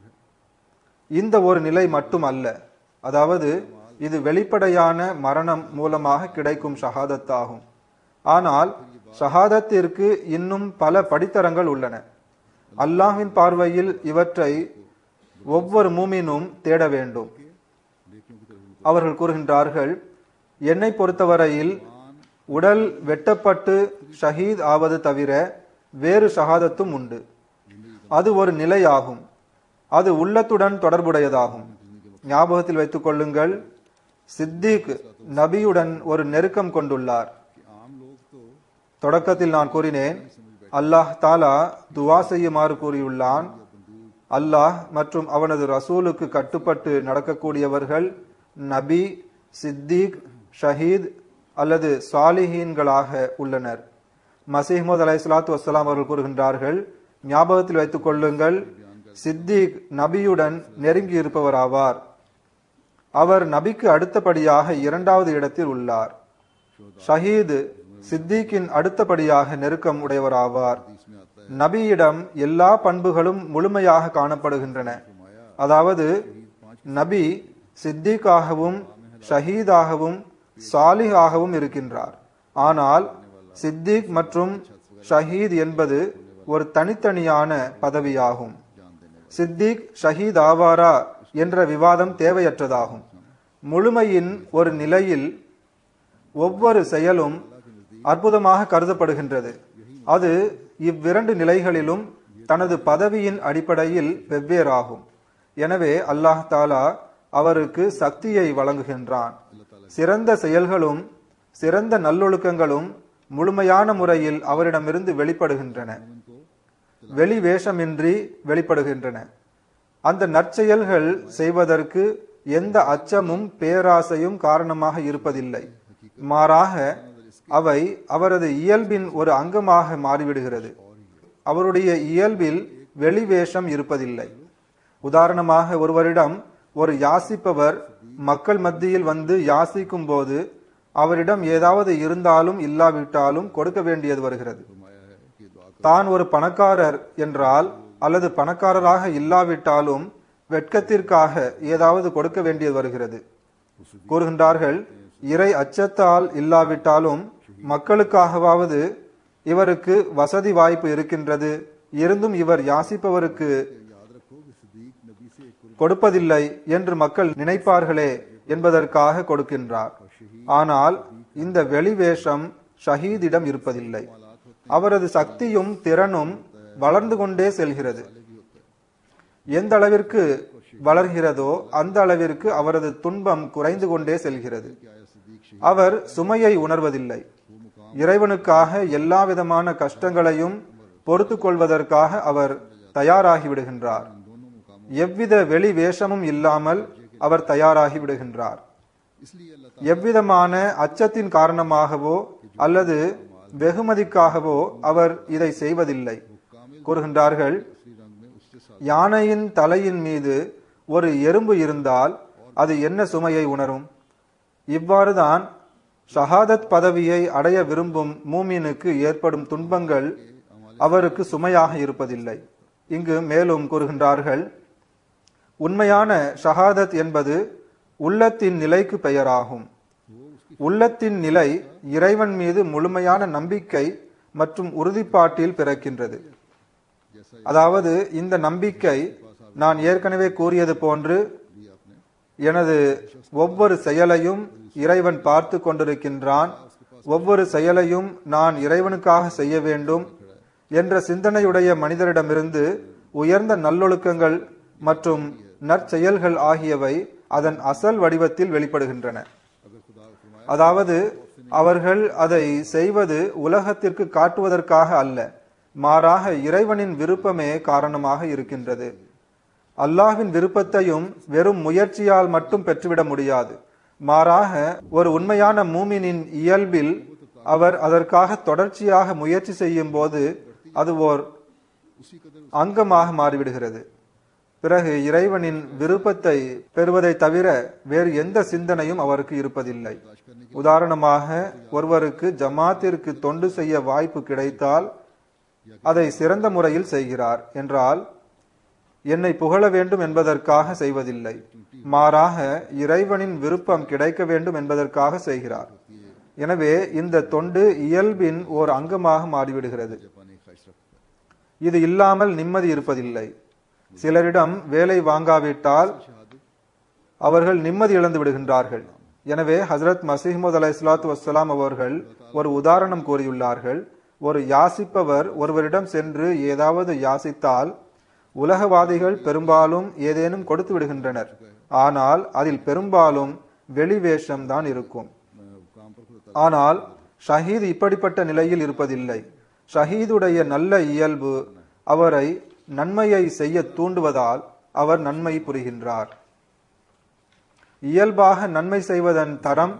Speaker 2: இந்த ஒரு நிலை மட்டும் அல்ல அதாவது இது வெளிப்படையான மரணம் மூலமாக கிடைக்கும் ஷஹாதத்தாகும் ஆனால் ஷஹாதத்திற்கு இன்னும் பல படித்தரங்கள் உள்ளன அல்லாஹ்வின் பார்வையில் இவற்றை ஒவ்வொரு மூமினும் தேட வேண்டும் அவர்கள் கூறுகின்றார்கள் என்னை பொறுத்தவரையில் உடல் வெட்டப்பட்டு ஷஹீத் ஆவது தவிர வேறு ஷஹாதத்தும் உண்டு அது ஒரு நிலையாகும் அது உள்ளத்துடன் தொடர்புடையதாகும் ஞாபகத்தில் வைத்துக் கொள்ளுங்கள் சித்திக் நபியுடன் ஒரு நெருக்கம் கொண்டுள்ளார்
Speaker 1: कि आम लोग तो
Speaker 2: தொடக்கத்தில் நான் கூறினேன் அல்லாஹ் தாலா துவா செய்யுமாறு கூறியுள்ளான் அல்லாஹ் மற்றும் அவனது ரசூலுக்கு கட்டுப்பட்டு நடக்கக்கூடியவர்கள் நபி சித்திக் ஷஹீத் அல்லது சாலிஹீன்களாக உள்ளனர் மசீஹ்மது அலை சலாத்து வசலாம் அவர்கள் கூறுகின்றார்கள் ஞாபகத்தில் வைத்துக் கொள்ளுங்கள் சித்திக் நபியுடன் நெருங்கி இருப்பவராவார் அவர் நபிக்கு அடுத்தபடியாக இரண்டாவது இடத்தில் உள்ளார் ஷஹீது சித்திக்கின் அடுத்தபடியாக நெருக்கம் உடையவராவார்
Speaker 1: इसमें आता
Speaker 2: நபியிடம் எல்லா பண்புகளும் முழுமையாக காணப்படுகின்றன அதாவது நபி சித்திகாகவும் ஷஹீதாகவும் சாலிஹாகவும் இருக்கின்றார் ஆனால் சித்திக் மற்றும் ஷஹீத் என்பது ஒரு தனித்தனியான பதவியாகும் சித்திக் ஷஹீத் ஆவாரா என்ற விவாதம் தேவையற்றதாகும் முழுமையின் ஒரு நிலையில் ஒவ்வொரு செயலும் அற்புதமாக கருதப்படுகின்றது அது இவ்விரண்டு நிலைகளிலும் தனது பதவியின் அடிப்படையில் வெவ்வேறாகும் எனவே அல்லாஹ் தாலா அவருக்கு சக்தியை வழங்குகின்றான் சிறந்த செயல்களும் சிறந்த நல்லொழுக்கங்களும் முழுமையான முறையில் அவரிடமிருந்து வெளிப்படுகின்றன வெளி வேஷமின்றி வெளிப்படுகின்றன அந்த நற்செயல்கள் செய்வதற்கு எந்த அச்சமும் பேராசையும் காரணமாக இருப்பதில்லை மாறாக அவை அவரது இயல்பின் ஒரு அங்கமாக மாறிவிடுகிறது அவருடைய இயல்பில் வெளிவேஷம் இருப்பதில்லை உதாரணமாக ஒருவரிடம் ஒரு யாசிப்பவர் மக்கள் மத்தியில் வந்து யாசிக்கும் போது அவரிடம் ஏதாவது இருந்தாலும் இல்லாவிட்டாலும் கொடுக்க வேண்டியது வருகிறது தான் ஒரு பணக்காரர் என்றால் அல்லது பணக்காரராக இல்லாவிட்டாலும் வெட்கத்திற்காக ஏதாவது கொடுக்க வேண்டியது வருகிறது கூறுகின்றார்கள் இறை அச்சத்தால் இல்லாவிட்டாலும் மக்களுக்காகவாவது இவருக்கு வசதி வாய்ப்பு இருக்கின்றது இருந்தும் இவர் யாசிப்பவருக்கு கொடுப்பதில்லை என்று மக்கள் நினைப்பார்களே என்பதற்காக கொடுக்கின்றார் ஆனால் இந்த வெளிவேஷம் ஷஹீதிடம் இருப்பதில்லை அவரது சக்தியும் திறனும் வளர்ந்து கொண்டே செல்கிறது எந்த அளவிற்கு வளர்கிறதோ அந்த அளவிற்கு அவரது துன்பம் குறைந்து கொண்டே செல்கிறது அவர் சுமையை உணர்வதில்லை இறைவனுக்காக எல்லா விதமான கஷ்டங்களையும் பொறுத்து கொள்வதற்காக அவர் தயாராகி விடுகின்றார் எவ்வித வெளி வேஷமும் இல்லாமல் அவர் தயாராகி விடுகின்றார் எவ்விதமான அச்சத்தின் காரணமாகவோ அல்லது வெகுமதிக்காகவோ அவர் இதை செய்வதில்லை கூறுகின்றார்கள் யானையின் தலையின் மீது ஒரு எறும்பு இருந்தால் அது என்ன சுமையை உணரும் இவ்வாறுதான் ஷஹாதத் பதவியை அடைய விரும்பும் மூமினுக்கு ஏற்படும் துன்பங்கள் அவருக்கு சுமையாக இருப்பதில்லை இங்கு மேலும் கூறுகின்றார்கள் உண்மையான ஷஹாதத் என்பது உள்ளத்தின் நிலைக்கு பெயராகும் உள்ளத்தின் நிலை இறைவன் மீது முழுமையான நம்பிக்கை மற்றும் உறுதிப்பாட்டில் பிறக்கின்றது அதாவது இந்த நம்பிக்கை நான் ஏற்கனவே கூறியது போன்று எனது ஒவ்வொரு செயலையும் இறைவன் பார்த்து கொண்டிருக்கின்றான் ஒவ்வொரு செயலையும் நான் இறைவனுக்காக செய்ய வேண்டும் என்ற சிந்தனையுடைய மனிதரிடமிருந்து உயர்ந்த நல்லொழுக்கங்கள் மற்றும் நற்செயல்கள் ஆகியவை அதன் அசல் வடிவத்தில் வெளிப்படுகின்றன அதாவது அவர்கள் அதை செய்வது உலகத்திற்கு காட்டுவதற்காக அல்ல மாறாக இறைவனின் விருப்பமே காரணமாக இருக்கின்றது அல்லாஹ்வின் விருப்பத்தையும் வெறும் முயற்சியால் மட்டும் பெற்றுவிட முடியாது மாறாக ஒரு உண்மையான மூமினின் இயல்பில் அவர் அதற்காக தொடர்ச்சியாக முயற்சி செய்யும் போது அது ஓர் அங்கமாக மாறிவிடுகிறது பிறகு இறைவனின் விருப்பத்தை பெறுவதை தவிர வேறு எந்த சிந்தனையும் அவருக்கு இருப்பதில்லை உதாரணமாக ஒருவருக்கு ஜமாத்திற்கு தொண்டு செய்ய வாய்ப்பு கிடைத்தால் அதை சிறந்த முறையில் செய்கிறார் என்றால் என்னை புகழ வேண்டும் என்பதற்காக செய்வதில்லை மாறாக இறைவனின் விருப்பம் கிடைக்க வேண்டும் என்பதற்காக செய்கிறார் எனவே இந்த தொண்டு இயல்பின் ஓர் அங்கமாக மாறிவிடுகிறது இது இல்லாமல் நிம்மதி இருப்பதில்லை சிலரிடம் வேலை வாங்காவிட்டால் அவர்கள் நிம்மதி இழந்து விடுகின்றார்கள் எனவே ஹசரத் மசீமது அலை சலாத்து வசலாம் அவர்கள் ஒரு உதாரணம் கூறியுள்ளார்கள் ஒரு யாசிப்பவர் ஒருவரிடம் சென்று ஏதாவது யாசித்தால் உலகவாதிகள் பெரும்பாலும் ஏதேனும் கொடுத்து விடுகின்றனர் ஆனால் அதில் பெரும்பாலும் வெளிவேஷம் தான் இருக்கும்
Speaker 1: काम पर खुदा
Speaker 2: ஆனால் ஷஹீத் இப்படிப்பட்ட நிலையில் இருப்பதில்லை ஷஹீதுடைய நல்ல இயல்பு அவரை நன்மையை செய்ய தூண்டுவதால் அவர் நன்மை புரிகின்றார் இயல்பாக நன்மை செய்வதன் தரம்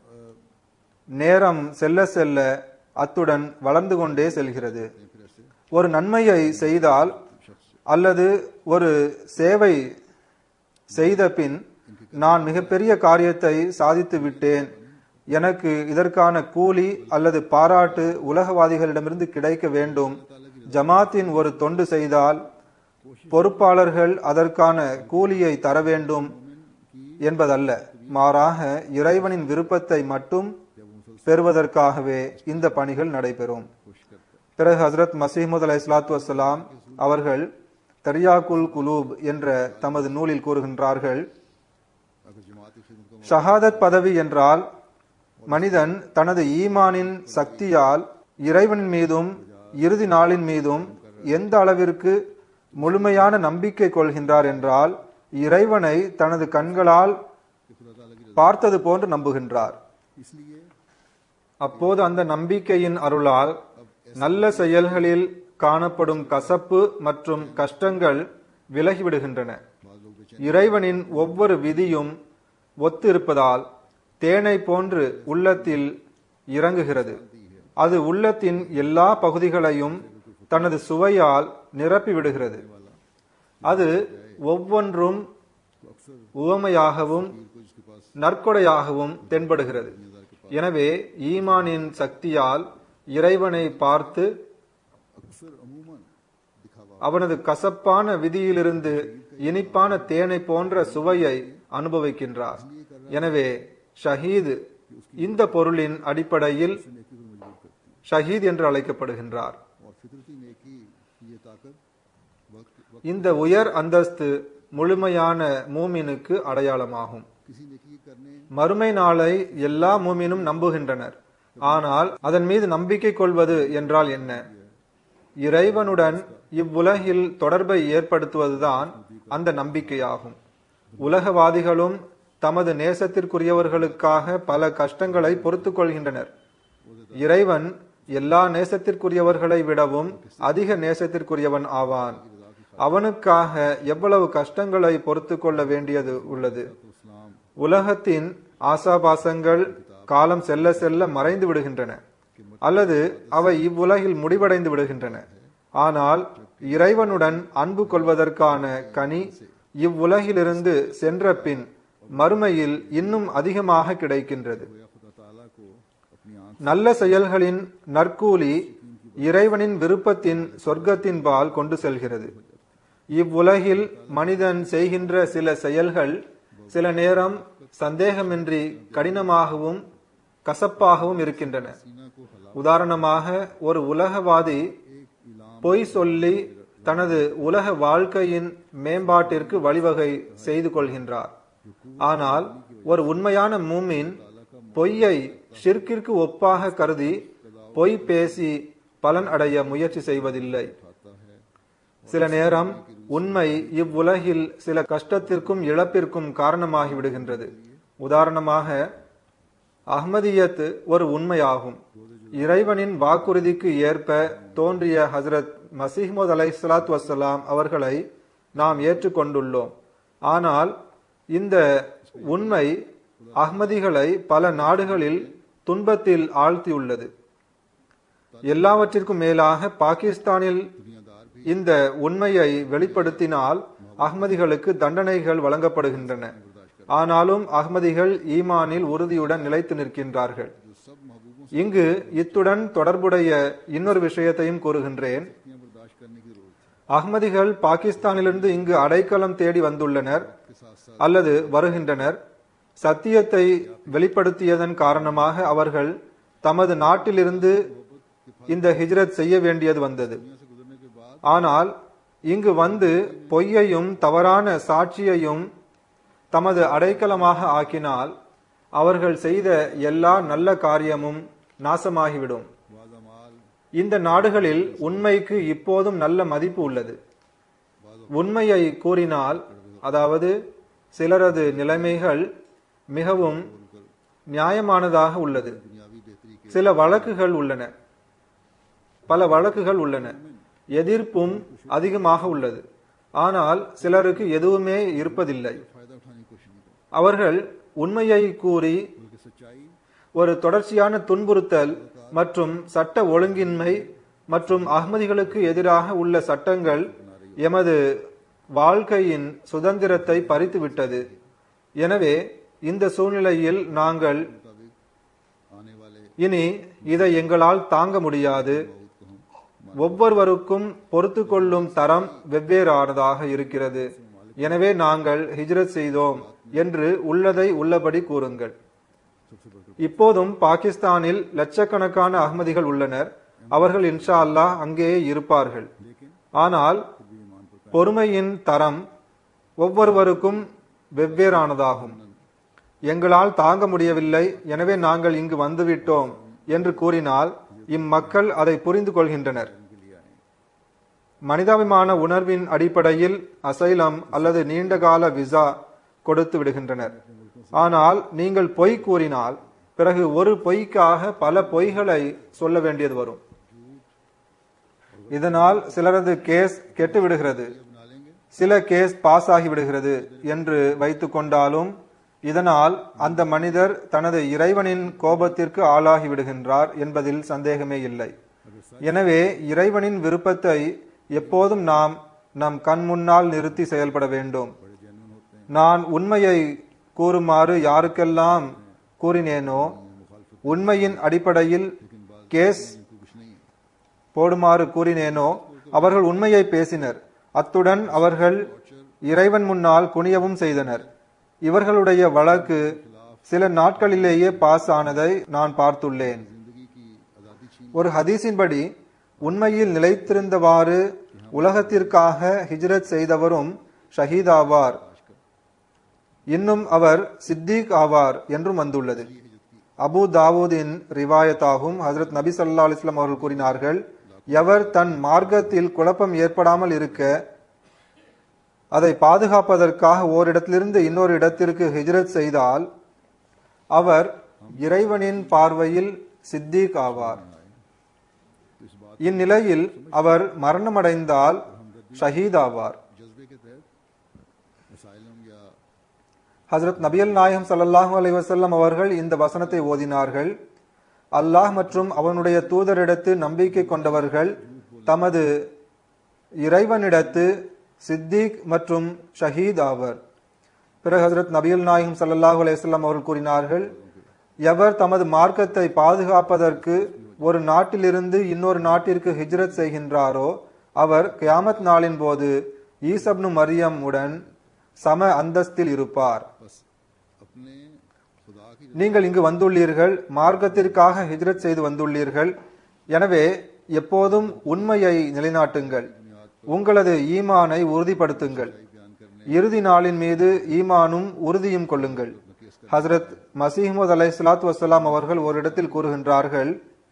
Speaker 2: நேரம் செல்ல செல்ல அத்துடன் வளர்ந்து கொண்டே செல்கிறது ஒரு நன்மையை செய்தால் அல்லது ஒரு சேவை செய்த பின் நான் மிகப்பெரிய காரியத்தை சாதித்து விட்டேன் எனக்கு இதற்கான கூலி அல்லது பாராட்டு உலகவாதிகளிடமிருந்து கிடைக்க வேண்டும் ஜமாத்தின் ஒரு தொண்டு செய்தால் பொறுப்பாளர்கள் அதற்கான கூலியை தர வேண்டும் என்பதல்ல மாறாக இறைவனின் விருப்பத்தை மட்டும் பெறுவதற்காகவே இந்த பணிகள் நடைபெறும் பிறகு ஹசரத் மசீமுத் அலை இஸ்லாத்து வசலாம் அவர்கள் தரியாக்குல் குலூப் என்ற தமது நூலில் கூறுகின்றார்கள்
Speaker 1: अगर जमात की खिदमत का
Speaker 2: ஷஹாதத் பதவி என்றால் மனிதன் தனது ஈமானின் சக்தியால் இறைவனின் மீதும் இறுதி நாளின் மீதும் எந்த அளவிற்கு முழுமையான நம்பிக்கை கொள்கின்றார் என்றால் இறைவனை தனது கண்களால் பார்த்தது போன்று நம்புகின்றார்
Speaker 1: इसलिए
Speaker 2: அப்போது அந்த நம்பிக்கையின் அருளால் நல்ல செயல்களில் காணப்படும் கசப்பு மற்றும் கஷ்டங்கள் விலகிவிடுகின்றன இறைவனின் ஒவ்வொரு விதியும் ஒத்து இருப்பதால் தேனை போன்று உள்ளத்தில் இறங்குகிறது அது உள்ளத்தின் எல்லா பகுதிகளையும் தனது சுவையால் நிரப்பி விடுகிறது அது ஒவ்வொன்றும் உவமையாகவும் நற்கொடையாகவும் தென்படுகிறது எனவே ஈமானின் சக்தியால் இறைவனை பார்த்து
Speaker 1: अक्सर अमूमन दिखावा
Speaker 2: அவனது கசப்பான விதியிலிருந்து இனிப்பான தேனை போன்ற சுவையை அனுபவிக்கின்றார் எனவே ஷஹீத் இந்த பொருளின் அடிப்படையில் ஷஹீத் என்று அழைக்கப்படுகின்றார்
Speaker 1: और फितरती नेकी की ये ताकत वक्त वक्त
Speaker 2: இந்த உயர் அந்தஸ்து முழுமையான மூமினுக்கு அடையாளமாகும்
Speaker 1: किसी नेकी करने
Speaker 2: மறுமை நாளை எல்லா மூமினும் நம்புகின்றனர் ஆனால் அதன் மீது நம்பிக்கை கொள்வது என்றால் என்ன இறைவனுடன் இவ்வுலகில் தொடர்பை ஏற்படுத்துவதுதான் அந்த நம்பிக்கையாகும் உலகவாதிகளும் தமது நேசத்திற்குரியவர்களுக்காக பல கஷ்டங்களை பொறுத்துக் கொள்கின்றனர் இறைவன் எல்லா நேசத்திற்குரியவர்களை விடவும் அதிக நேசத்திற்குரியவன் ஆவான் அவனுக்காக எவ்வளவு கஷ்டங்களை பொறுத்து கொள்ள வேண்டியது உள்ளது உலகத்தின் ஆசாபாசங்கள் காலம் செல்ல செல்ல மறைந்து விடுகின்றன அல்லது அவை இவ்வுலகில் முடிவடைந்து விடுகின்றன ஆனால் இறைவனுடன் அன்பு கொள்வதற்கான கனி இவ்வுலகிலிருந்து சென்ற பின் மறுமையில் இன்னும் அதிகமாக கிடைக்கின்றது
Speaker 1: खुदा ताला को अपनी आंख
Speaker 2: நல்ல செயல்களின் நற்கூலி இறைவனின் விருப்பத்தின் சொர்க்கத்தின்பால் கொண்டு செல்கிறது இவ்வுலகில் மனிதன் செய்கின்ற சில செயல்கள் சில நேரம் சந்தேகமின்றி கடினமாகவும் கசப்பாகவும் இருக்கின்றன உதாரணமாக ஒரு உலகவாதி பொய் சொல்லி தனது உலக வாழ்க்கையின் மேம்பாட்டிற்கு வழிவகை செய்து கொள்கின்றார் ஆனால் ஒரு உண்மையான மூமின் பொய்யை ஷிர்கிற்கு ஒப்பாக கருதி பொய் பேசி பலன் அடைய முயற்சி செய்வதில்லை சில நேரம் உண்மை இவ்வுலகில் சில கஷ்டத்திற்கும் இழப்பிற்கும் காரணமாகி விடுகின்றது உதாரணமாக அஹ்மதியத் ஒரு உண்மையாகும் இறைவனின் வாக்குறுதிக்கு ஏற்ப தோன்றிய ஹசரத் மசீஹ்மது அலை சலாத் வசலாம் அவர்களை நாம் ஏற்றுக்கொண்டுள்ளோம் ஆனால் இந்த உண்மை அஹ்மதிகளை பல நாடுகளில் துன்பத்தில் ஆழ்த்தியுள்ளது எல்லாவற்றிற்கும் மேலாக பாகிஸ்தானில் இந்த உண்மையை வெளிப்படுத்தினால் அஹ்மதிகளுக்கு தண்டனைகள் வழங்கப்படுகின்றன ஆனாலும் அஹ்மதிகள் ஈமானில் உறுதியுடன் நிலைத்து நிற்கின்றார்கள் இங்கு இத்துடன் தொடர்புடைய இன்னொரு விஷயத்தையும் கூறுகின்றேன்
Speaker 1: बर्दाश्त करने की जरूरत है
Speaker 2: அஹ்மதிகள் பாகிஸ்தானிலிருந்து இங்கு அடைக்கலம் தேடி வந்துள்ளனர் அல்லது வருகின்றனர் சத்தியத்தை வெளிப்படுத்தியதன் காரணமாக அவர்கள் தமது நாட்டிலிருந்து இந்த ஹிஜ்ரத் செய்ய வேண்டியது வந்தது ஆனால் இங்கு வந்து பொய்யையும் தவறான சாட்சியையும் தமது அடைக்கலமாக ஆக்கினால் அவர்கள் செய்த எல்லா நல்ல காரியமும் நாசமாகிவிடும் இந்த நாடுகளில் உண்மைக்கு இப்போதும் நல்ல மதிப்பு உள்ளது உண்மையை கூறினால் அதாவது சிலரது நிலைமைகள் மிகவும் நியாயமானதாக உள்ளது
Speaker 1: दुनियावी बेहतरी के
Speaker 2: சில வழக்குகள் உள்ளன பல வழக்குகள் உள்ளன எதிர்ப்பும் அதிகமாக உள்ளது ஆனால் சிலருக்கு எதுவுமே இருப்பதில்லை
Speaker 1: फायदा उठाने की कोशिश नहीं करते
Speaker 2: அவர்கள் உண்மையை கூறி
Speaker 1: बल्कि सच्चाई
Speaker 2: ஒரு தொடர்ச்சியான துன்புறுத்தல் மற்றும் சட்ட ஒழுங்கின்மை மற்றும் அகமதிகளுக்கு எதிராக உள்ள சட்டங்கள் எமது வாழ்க்கையின் சுதந்திரத்தை பறித்துவிட்டது எனவே இந்த சூழ்நிலையில் நாங்கள்
Speaker 1: मुताबिक आने वाले
Speaker 2: இனி இதை எங்களால் தாங்க முடியாது ஒவ்வொருவருக்கும் பொறுத்து கொள்ளும் தரம் வெவ்வேறானதாக இருக்கிறது எனவே நாங்கள் ஹிஜ்ரத் செய்தோம் என்று உள்ளதை உள்ளபடி கூறுங்கள் இப்போதும் பாகிஸ்தானில் லட்சக்கணக்கான அகமதிகள் உள்ளனர் அவர்கள் இன்ஷா அல்லாஹ் அங்கேயே இருப்பார்கள் ஆனால் பொறுமையின் தரம் ஒவ்வொருவருக்கும் வெவ்வேறானதாகும் எங்களால் தாங்க முடியவில்லை எனவே நாங்கள் இங்கு வந்துவிட்டோம் என்று கூறினால் இம்மக்கள் அதை புரிந்து கொள்கின்றனர் மனிதாபிமான உணர்வின் அடிப்படையில் அசைலம் அல்லது நீண்டகால விசா கொடுத்து விடுகின்றனர் ஆனால் நீங்கள் பொய் கூறினால் பிறகு ஒரு பொய்க்காக பல பொய்களை சொல்ல வேண்டியது வரும் இதனால் சிலரது கேஸ் கெட்டு விடுகிறது சில கேஸ் பாஸ் ஆகி விடுகிறது என்று வைத்துக் கொண்டாலும் இதனால் அந்த மனிதர் தனது இறைவனின் கோபத்திற்கு ஆளாகி விடுகின்றார் என்பதில் சந்தேகமே இல்லை எனவே இறைவனின் விருப்பத்தை எப்போதும் நாம் நம் கண் முன்னால் நிறுத்தி செயல்பட வேண்டும் நான் உண்மையை கூறுமாறு யாருக்கெல்லாம் கூறினேனோ உண்மையின் அடிப்படையில் கேஸ் போடுமாறு கூறினேனோ அவர்கள் உண்மையை பேசினர் அத்துடன் அவர்கள் இறைவன் முன்னால் குனியவும் செய்தனர் இவர்களுடைய வழக்கு சில நாட்களிலேயே பாஸ் ஆனதை நான் பார்த்துள்ளேன் ஒரு ஹதீஸின்படி உண்மையில் நிலைத்திருந்தவாறு உலகத்திற்காக ஹிஜ்ரத் செய்தவரும் ஷஹீத் ஆவார் இன்னும் அவர் சித்திக் ஆவார் என்றும் வந்துள்ளது அபு தாவூதின் ரிவாயத்தாகும் ஹசரத் நபி சல்லா அலிஸ்லாம் அவர்கள் கூறினார்கள் எவர் தன் மார்க்கத்தில் குழப்பம் ஏற்படாமல் இருக்க அதை பாதுகாப்பதற்காக ஓரிடத்திலிருந்து இன்னொரு இடத்திற்கு ஹிஜ்ரத் செய்தால் அவர் இறைவனின் பார்வையில் சித்திக் ஆவார் இந்நிலையில் அவர் மரணமடைந்தால் ஷஹீத் ஆவார்
Speaker 1: जज्बे के तहत असाइलम या
Speaker 2: ஹசரத் நபியல் நாயகம் ஸல்லல்லாஹு அலைஹி வஸல்லம் அவர்கள் இந்த வசனத்தை ஓதினார்கள் அல்லாஹ் மற்றும் அவனுடைய தூதரிடத்து நம்பிக்கை கொண்டவர்கள் தமது இறைவனிடத்து சித்திக் மற்றும் ஷஹீத் ஆவர் பிறகு ஹசரத் நபியல் நாயகம் ஸல்லல்லாஹு அலைஹி வஸல்லம் அவர்கள் கூறினார்கள் எவர் தமது மார்க்கத்தை பாதுகாப்பதற்கு ஒரு நாட்டிலிருந்து இன்னொரு நாட்டிற்கு ஹிஜ்ரத் செய்கின்றாரோ அவர் கியாமத் நாளின் போது ஈசப்னு மரியம் உடன் சம அந்தஸ்தில் இருப்பார்
Speaker 1: बस अपने खुदा की
Speaker 2: நீங்கள் இங்கு வந்துள்ளீர்கள் மார்க்கத்திற்காக ஹிஜ்ரத் செய்து வந்துள்ளீர்கள் எனவே எப்போதும் உண்மையை நிலைநாட்டுங்கள் உங்களது ஈமானை உறுதிப்படுத்துங்கள் இறுதி நாளின் மீது ஈமானும் உறுதியும் கொள்ளுங்கள் ஹசரத் மசீஹமது அலை சலாத்து வசலாம் அவர்கள் ஒரு இடத்தில் கூறுகின்றார்கள்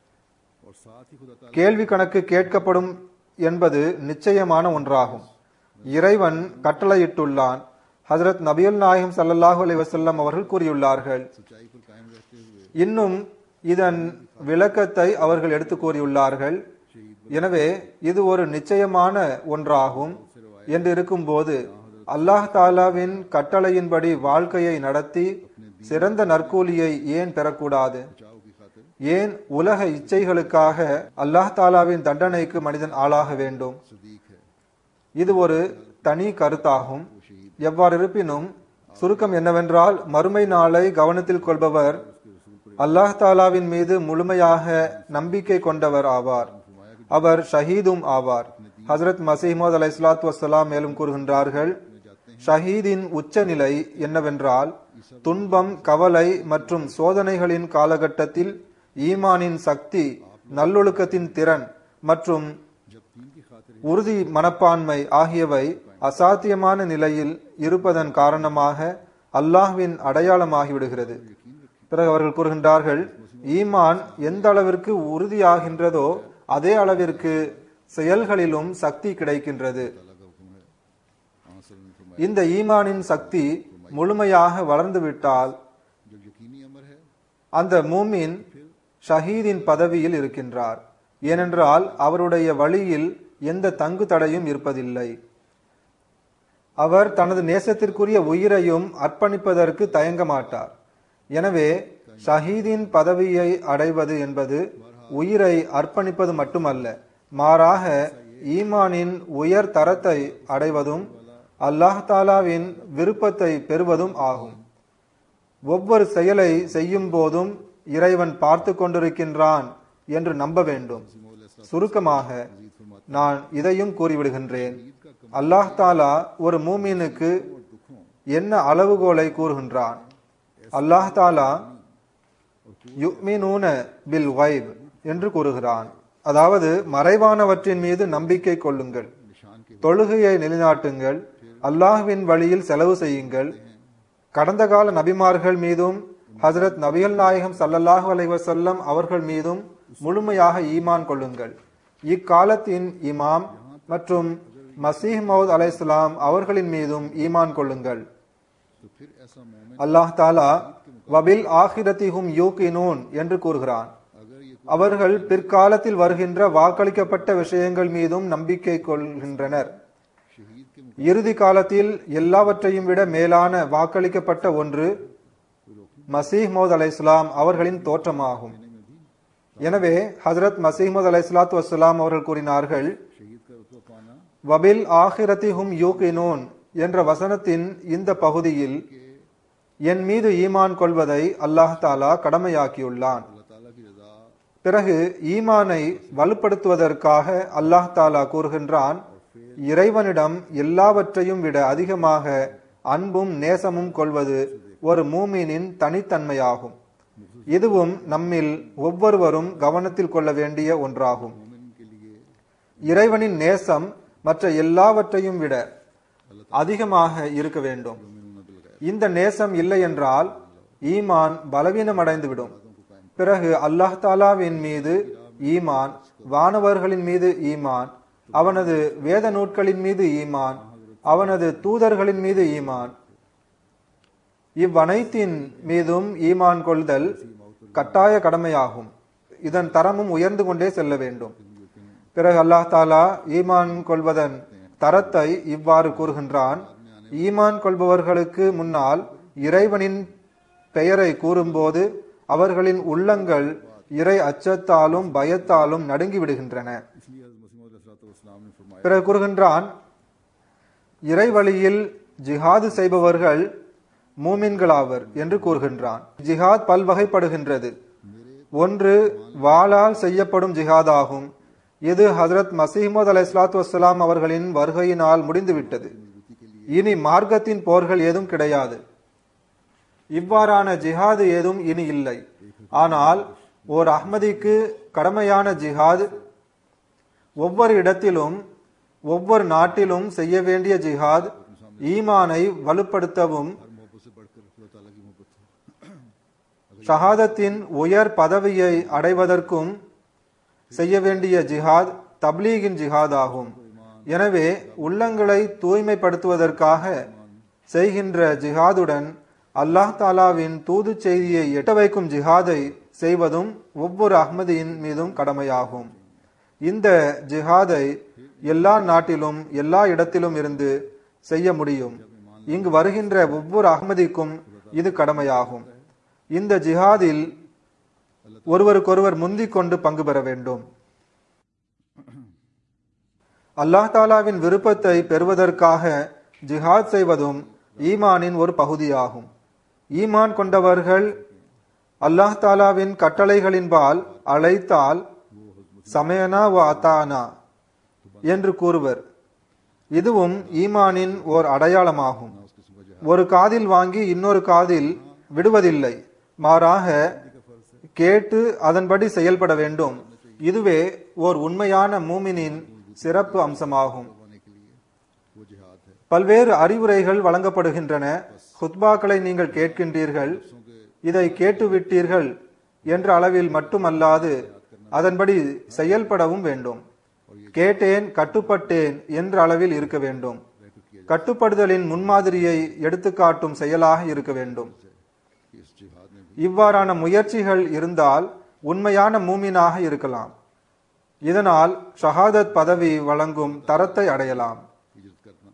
Speaker 1: और साथ ही खुदा ताला
Speaker 2: கேள்வி கணக்கு கேட்கப்படும் என்பது நிச்சயமான ஒன்றாகும் இறைவன் கட்டளையிட்டுள்ளான் ஹசரத் நபியல் நாயகம் ஸல்லல்லாஹு அலைஹி வஸல்லம் அவர்கள் கூறியுள்ளார்கள்
Speaker 1: सच्चाई पर कायम रहते हुए
Speaker 2: இன்னும் இதன் விளக்கத்தை அவர்கள் எடுத்து கூறியுள்ளார்கள் எனவே இது ஒரு நிச்சயமான ஒன்றாகும் என்று இருக்கும்போது அல்லாஹ் தாலாவின் கட்டளையின்படி வாழ்க்கையை நடத்தி சிறந்த நற்கூலியை ஏன் பெறக்கூடாது
Speaker 1: बचाव की खातिर
Speaker 2: ஏன் உலக இச்சைகளுக்காக அல்லாஹ் தாலாவின் தண்டனைக்கு மனிதன் ஆளாக வேண்டும்
Speaker 1: सदीक है
Speaker 2: இது ஒரு தனி கருத்தாகும் எவ்வாறு இருப்பினும் சுருக்கம் என்னவென்றால் மறுமை நாளை கவனத்தில் கொள்பவர் அல்லாஹ் தாலாவின் மீது முழுமையாக நம்பிக்கை கொண்டவர் ஆவார் அவர் ஷஹீதும் ஆவார் ஹசரத் மசீமது அலை சலாத்து வசலாம் மேலும் கூறுகின்றார்கள் ஷஹீதின் உச்சநிலை என்னவென்றால் துன்பம் கவலை மற்றும் சோதனைகளின் காலகட்டத்தில் ஈமானின் சக்தி நல்லொழுக்கத்தின் திறன் மற்றும் உறுதி மனப்பான்மை ஆகியவை அசாத்தியமான நிலையில் இருப்பதன் காரணமாக அல்லாஹ்வின் அடையாளமாகிவிடுகிறது பிறகு அவர்கள் கூறுகின்றார்கள் ஈமான் எந்த அளவிற்கு உறுதியாகின்றதோ அதே அளவிற்கு செயல்களிலும் சக்தி கிடைக்கின்றது இந்த ஈமானின் சக்தி முழுமையாக வளர்ந்துவிட்டால் அந்த மூமின் ஷஹீதின் பதவியில் இருக்கின்றார் ஏனென்றால் அவருடைய வழியில் எந்த தங்கு தடையும் இருப்பதில்லை அவர் தனது நேசத்திற்குரிய உயிரையும் அர்ப்பணிப்பதற்கு தயங்க மாட்டார் எனவே ஷஹீதின் பதவியை அடைவது என்பது உயிரை அர்ப்பணிப்பது மட்டுமல்ல மாறாக ஈமானின் உயர் தரத்தை அடைவதும் அல்லாஹ் தாலாவின் விருப்பத்தை பெறுவதும் ஆகும் ஒவ்வொரு செயலை செய்யும் போதும் இறைவன் பார்த்து கொண்டிருக்கின்றான் என்று நம்ப வேண்டும் சுருக்கமாக நான் இதையும் கூறிவிடுகின்றேன் அல்லாஹ் தாலா ஒரு மூமினுக்கு என்ன அளவுகோலை கூறுகின்றான் அல்லாஹ் தாலா யுக்மினூன பில் வைப் என்று கூறுகிறான் அதாவது மறைவானவற்றின் மீது நம்பிக்கை கொள்ளுங்கள் தொழுகையை நிலைநாட்டுங்கள் அல்லாஹ்வின் வழியில் செலவு செய்யுங்கள் கடந்த கால நபிமார்கள் மீதும் ஹசரத் நபிகள் நாயகம் சல்லல்லாஹு அலைஹி வஸல்லம் அவர்கள் மீதும் முழுமையாக ஈமான் கொள்ளுங்கள் இக்காலத்தின் இமாம் மற்றும் மசீஹ் மவுத் அலைஹிஸ்ஸலாம் அவர்களின் மீதும் ஈமான் கொள்ளுங்கள் அல்லாஹ் தாலா வபில் ஆஹிரத்திஹும் யூகினூன் என்று கூறுகிறான் அவர்கள் பிற்காலத்தில் வருகின்ற வாக்களிக்கப்பட்ட விஷயங்கள் மீதும் நம்பிக்கை கொள்கின்றனர் இறுதி காலத்தில் எல்லாவற்றையும் விட மேலான வாக்களிக்கப்பட்ட ஒன்று மசீஹ் மோத் அலை இஸ்லாம் அவர்களின் தோற்றமாகும் எனவே ஹசரத் மசீஹ் மோத் அலை சலாத்து வசலாம் அவர்கள் கூறினார்கள் வபில் ஆஹிரத்திஹும் யூகினூன் என்ற வசனத்தின் இந்த பகுதியில் என் மீது ஈமான் கொள்வதை அல்லாஹ் தாலா கடமையாக்கியுள்ளான் பிறகு ஈமானை வலுப்படுத்துவதற்காக அல்லாஹ் தாலா கூறுகின்றான் இறைவனிடம் எல்லாவற்றையும் விட அதிகமாக அன்பும் நேசமும் கொள்வது ஒரு மூமினின் தனித்தன்மையாகும் இதுவும் நம்மில் ஒவ்வொருவரும் கவனத்தில் கொள்ள வேண்டிய ஒன்றாகும் இறைவனின் நேசம் மற்ற எல்லாவற்றையும் விட அதிகமாக இருக்க வேண்டும் இந்த நேசம் இல்லை என்றால் ஈமான் பலவீனமடைந்துவிடும் பிறகு அல்லாஹ் தாலாவின் மீது ஈமான் வானவர்களின் மீது ஈமான் அவனது வேத நூட்களின் மீது ஈமான் அவனது தூதர்களின் மீது ஈமான் இவ்வனைத்தின் மீதும் ஈமான் கொள்தல் கட்டாய கடமையாகும் இதன் தரமும் உயர்ந்து கொண்டே செல்ல வேண்டும் பிறகு அல்லாஹ் தாலா ஈமான் கொள்வதன் தரத்தை இவ்வாறு கூறுகின்றான் ஈமான் கொள்பவர்களுக்கு முன்னால் இறைவனின் பெயரை கூறும்போது அவர்களின் உள்ளங்கள் இறை அச்சத்தாலும் பயத்தாலும் நடுங்கி விடுகின்றன பிறகு கூறுகின்றான் இறை வழியில் ஜிஹாது செய்பவர்கள் மூமின்களாவர் என்று கூறுகின்றான் ஜிஹாத் பல்வகைப்படுகின்றது ஒன்று வாளால் செய்யப்படும் ஜிஹாத் ஆகும் இது ஹசரத் மசீமது அலை இஸ்லாத்து வசலாம் அவர்களின் வருகையினால் முடிந்துவிட்டது இனி மார்க்கத்தின் போர்கள் ஏதும் கிடையாது இவ்வாறான ஜிஹாது ஏதும் இனி இல்லை ஆனால் ஓர் அஹ்மதிக்கு கடமையான ஜிஹாத் ஒவ்வொரு இடத்திலும் ஒவ்வொரு நாட்டிலும் செய்ய வேண்டிய ஜிஹாத் ஈமானை வலுப்படுத்தவும் ஷஹாதத்தின் உயர் பதவியை அடைவதற்கும் செய்ய வேண்டிய ஜிஹாத் தப்லீகின் ஜிஹாத் ஆகும் எனவே உள்ளங்களை தூய்மைப்படுத்துவதற்காக செய்கின்ற ஜிஹாதுடன் அல்லாஹ் தாலாவின் தூது செய்தியை எட்ட வைக்கும் ஜிஹாதை செய்வதும் ஒவ்வொரு அஹ்மதியின் மீதும் கடமையாகும் இந்த ஜிஹாதை எல்லா நாட்டிலும் எல்லா இடத்திலும் இருந்து செய்ய முடியும் இங்கு வருகின்ற ஒவ்வொரு அஹ்மதிக்கும் இது கடமையாகும் இந்த ஜிஹாதில் ஒருவருக்கொருவர் முந்திக் கொண்டு பங்கு பெற வேண்டும் அல்லாஹ் தாலாவின் விருப்பத்தை பெறுவதற்காக ஜிஹாத் செய்வதும் ஈமானின் ஒரு பகுதியாகும் ஈமான் கொண்டவர்கள் அல்லாஹ் தாலாவின் கட்டளைகளின்பால் அழைத்தால் சமயனா வ அத்தானா என்று கூறுவர் இதுவும் ஈமானின் ஓர் அடையாளமாகும் ஒரு காதில் வாங்கி இன்னொரு காதில் விடுவதில்லை மாறாக கேட்டு அதன்படி செயல்பட வேண்டும் இதுவே ஓர் உண்மையான மூமினின் சிறப்பு அம்சமாகும் பல்வேறு அறிவுரைகள் வழங்கப்படுகின்றன ஹுத்பாக்களை நீங்கள் கேட்கின்றீர்கள் இதை கேட்டுவிட்டீர்கள் என்ற அளவில் மட்டுமல்லாது அதன்படி செயல்படவும் வேண்டும் கேட்டேன் கட்டுப்பட்டேன் என்ற அளவில் இருக்க வேண்டும் கட்டுப்படுதலின் முன்மாதிரியை எடுத்துக்காட்டும் செயலாக இருக்க வேண்டும் இவ்வாறான முயற்சிகள் இருந்தால் உண்மையான மூமினாக இருக்கலாம் இதனால் ஷஹாதத் பதவி வழங்கும் தரத்தை அடையலாம்
Speaker 1: हिजरत करना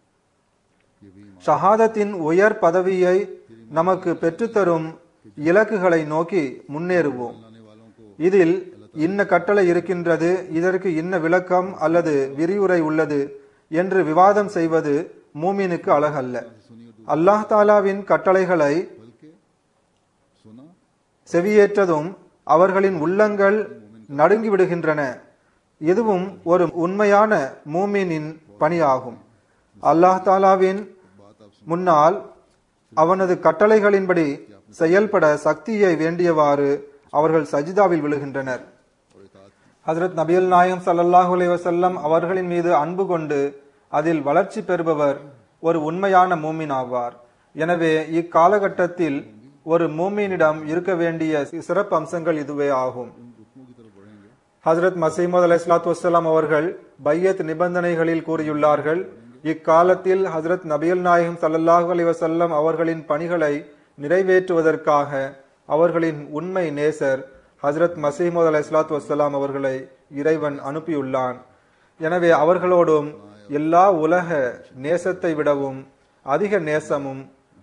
Speaker 1: ये भी ईमान
Speaker 2: ஷஹாதத்தின் உயர் பதவியை நமக்கு பெற்றுத்தரும் இலக்குகளை நோக்கி முன்னேறுவோம்
Speaker 1: लाने वालों को
Speaker 2: இதில் இன்ன கட்டளை இருக்கின்றது இதற்கு இன்ன விளக்கம் அல்லது விரிவுரை உள்ளது என்று விவாதம் செய்வது மூமினுக்கு அழகல்ல அல்லாஹ் தாலாவின் கட்டளைகளை
Speaker 1: बल्कि सुना
Speaker 2: செவியேற்றதும் அவர்களின் உள்ளங்கள் நடுங்கி விடுகின்றன இதுவும் ஒரு உண்மையான மூமினின் பணியாகும் அல்லாஹ் தாலாவின் முன்னால் அவனது கட்டளைகளின்படி செயல்பட சக்தியை வேண்டியவாறு அவர்கள் சஜிதாவில் விழுகின்றனர்
Speaker 1: और इतात
Speaker 2: ஹஜரத் நபியல் நாயம் ஸல்லல்லாஹு அலைஹி வஸல்லம் அவர்களின் மீது அன்பு கொண்டு அதில் வளர்ச்சி பெறுபவர் ஒரு உண்மையான மூமின் ஆவார் எனவே இக்காலகட்டத்தில் ஒரு மூமினிடம் இருக்க வேண்டிய சிறப்பு அம்சங்கள் இதுவே ஆகும்
Speaker 1: रुकनों की तरफ बढ़ेंगे
Speaker 2: ஹஜரத் மசீமது அலைஹிஸ்ஸலாத்து வஸ்ஸலாம் அவர்கள் பையத் நிபந்தனைகளில் கூறியுள்ளார்கள் இக்காலத்தில் ஹஜரத் நபியல் நாயகம் ஸல்லல்லாஹு அலைஹி வஸல்லம் அவர்களின் பணிகளை நிறைவேற்றுவதற்காக அவர்களின் உண்மை நேசர் ஹஜரத் மசீமது அலைஹிஸ்ஸலாத்து வஸ்ஸலாம் அவர்களை இறைவன் அனுப்பியுள்ளான் எனவே அவர்களோடும் எல்லா உலக நேசத்தை விடவும் அதிக நேசமும்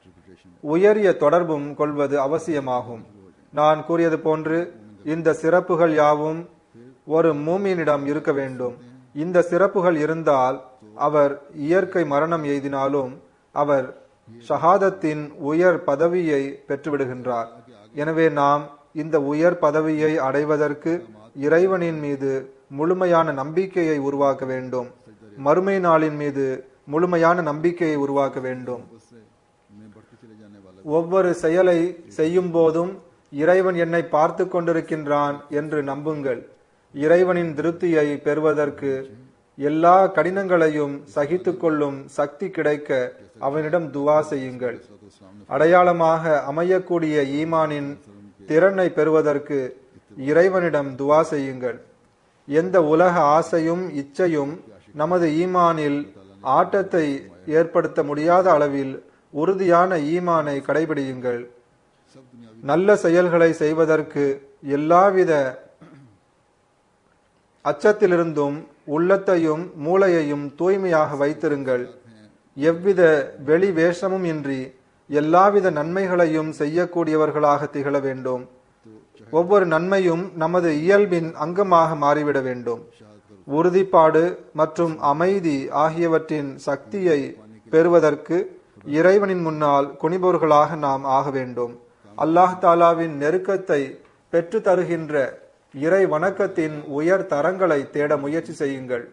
Speaker 2: உயரிய தொடர்பும் கொள்வது அவசியமாகும் நான் கூறியது போன்று இந்த சிறப்புகள் யாவும் ஒரு மூமியினிடம் இருக்க வேண்டும் இந்த சிறப்புகள் இருந்தால் அவர் இயற்கை மரணம் எய்தினாலும் அவர் ஷஹாதத்தின் உயர் பதவியை பெற்றுவிடுகின்றார் எனவே நாம் இந்த உயர் பதவியை அடைவதற்கு இறைவனின் மீது முழுமையான நம்பிக்கையை உருவாக்க வேண்டும் மறுமை நாளின் மீது முழுமையான நம்பிக்கையை உருவாக்க வேண்டும்
Speaker 1: उससे में बढ़ते चले जाने वाला
Speaker 2: ஒவ்வொரு செயலை செய்யும் போதும் இறைவன் என்னை பார்த்து கொண்டிருக்கின்றான் என்று நம்புங்கள் இறைவனின் திருப்தியை பெறுவதற்கு எல்லா கடினங்களையும் சகித்துக் கொள்ளும் சக்தி கிடைக்க அவனிடம் துவா செய்யுங்கள் அடையாளமாக அமையக்கூடிய ஈமானின் திறனை பெறுவதற்கு இறைவனிடம் துவா செய்யுங்கள் எந்த உலக ஆசையும் இச்சையும் நமது ஈமானில் ஆட்டத்தை ஏற்படுத்த முடியாத அளவில் உறுதியான ஈமானை கடைபிடியுங்கள் நல்ல செயல்களை செய்வதற்கு எல்லாவித அச்சத்திலிருந்தும் உள்ளத்தையும் மூளையையும் தூய்மையாக வைத்திருங்கள் எவ்வித வெளி வேஷமும் இன்றி எல்லாவித நன்மைகளையும் செய்யக்கூடியவர்களாக திகழ வேண்டும் ஒவ்வொரு நன்மையும் நமது இயல்பின் அங்கமாக மாறிவிட வேண்டும் உறுதிப்பாடு மற்றும் அமைதி ஆகியவற்றின் சக்தியை பெறுவதற்கு இறைவனின் முன்னால் குனிபவர்களாக நாம் ஆக வேண்டும் அல்லாஹ் தாலாவின் நெருக்கத்தை பெற்று தருகின்ற இறை வணக்கத்தின் உயர் தரங்களை தேட முயற்சி செய்யுங்கள்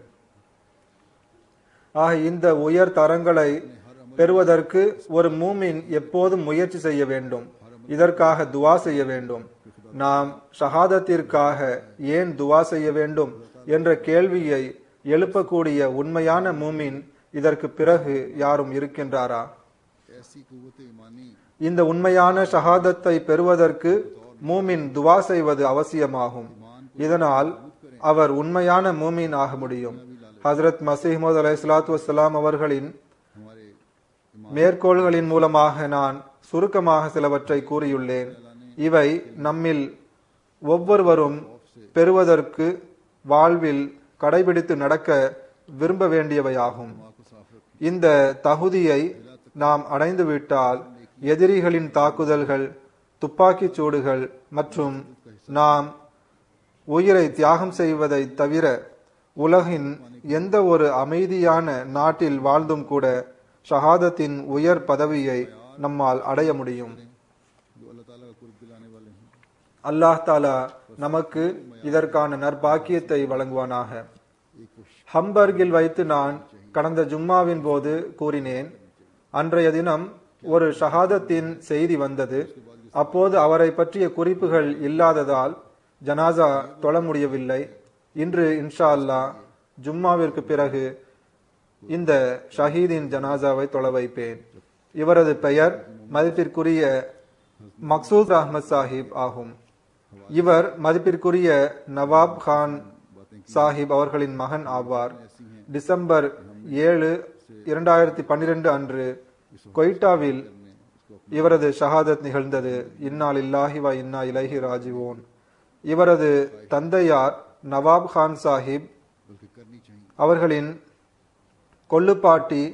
Speaker 2: ஆக இந்த உயர் தரங்களை பெறுவதற்கு ஒரு மூமின் எப்போதும் முயற்சி செய்ய வேண்டும் இதற்காக துவா செய்ய வேண்டும் நாம் ஷஹாதத்திற்காக ஏன் துவா செய்ய வேண்டும் என்ற கேள்வியை எழுப்பக்கூடிய உண்மையான மூமின் இதற்கு பிறகு யாரும் இருக்கின்றாரா
Speaker 1: ऐसी कुवत ईमानी
Speaker 2: இந்த உண்மையான ஷஹாதத்தை பெறுவதற்கு மூமின் துவா செய்வது அவசியமாகும் இதனால் அவர் உண்மையான மூமின் ஆக முடியும் ஹஜரத் மசீமது அலைஹிஸ்ஸலாத்து வஸ்ஸலாம் அவர்களின்
Speaker 1: हमारे
Speaker 2: மேற்கோள்களின் மூலமாக நான் சுருக்கமாக சிலவற்றை கூறியுள்ளேன் இவை நம்மில் ஒவ்வொருவரும் பெறுவதற்கு வாழ்வில் கடைபிடித்து நடக்க விரும்ப வேண்டியவையாகும் இந்த தகுதியை நாம் அடைந்துவிட்டால் எதிரிகளின் தாக்குதல்கள் துப்பாக்கிச் சூடுகள் மற்றும் நாம் உயிரை தியாகம் செய்வதை தவிர உலகின் எந்த ஒரு அமைதியான நாட்டில் வாழ்ந்தும் கூட ஷஹாதத்தின் உயர் பதவியை நம்மால் அடைய முடியும்
Speaker 1: जो अल्लाह ताला का कुर्ब दिलाने वाले हैं
Speaker 2: அல்லாஹ் தாலா நமக்கு இதற்கான நற்பாக்கியத்தை வழங்குவானாக ஹம்பர்கில் வைத்து நான் கடந்த ஜும்மாவின் போது கூறினேன் அன்றைய தினம் ஒரு ஷஹாதத்தின் செய்தி வந்தது அப்போது அவரை பற்றிய குறிப்புகள் இல்லாததால் ஜனாசா தொழ முடியவில்லை இன்று இன்ஷா அல்லாஹ் ஜும்மாவிற்கு பிறகு இந்த ஷஹீதின் ஜனாசாவை தொழ வைப்பேன் இவரது பெயர் மதிப்பிற்குரிய மக்சூத் அஹ்மத் சாஹிப் ஆகும் இவர் மதிப்பிற்குரிய நவாப் கான் சாஹிப் அவர்களின் மகன் ஆவார் டிசம்பர் ஏழு இரண்டாயிரத்தி பன்னிரண்டு அன்று கொய்டாவில் இவரது ஷஹாதத் நிகழ்ந்தது இன்னால் இல்லாஹி வ இன்னா இலைஹி ராஜிவோன் இவரது தந்தையார் நவாப் கான் சாஹிப்
Speaker 1: बल्कि करनी चाहिए
Speaker 2: அவர்களின் கொள்ளுப்பாட்டி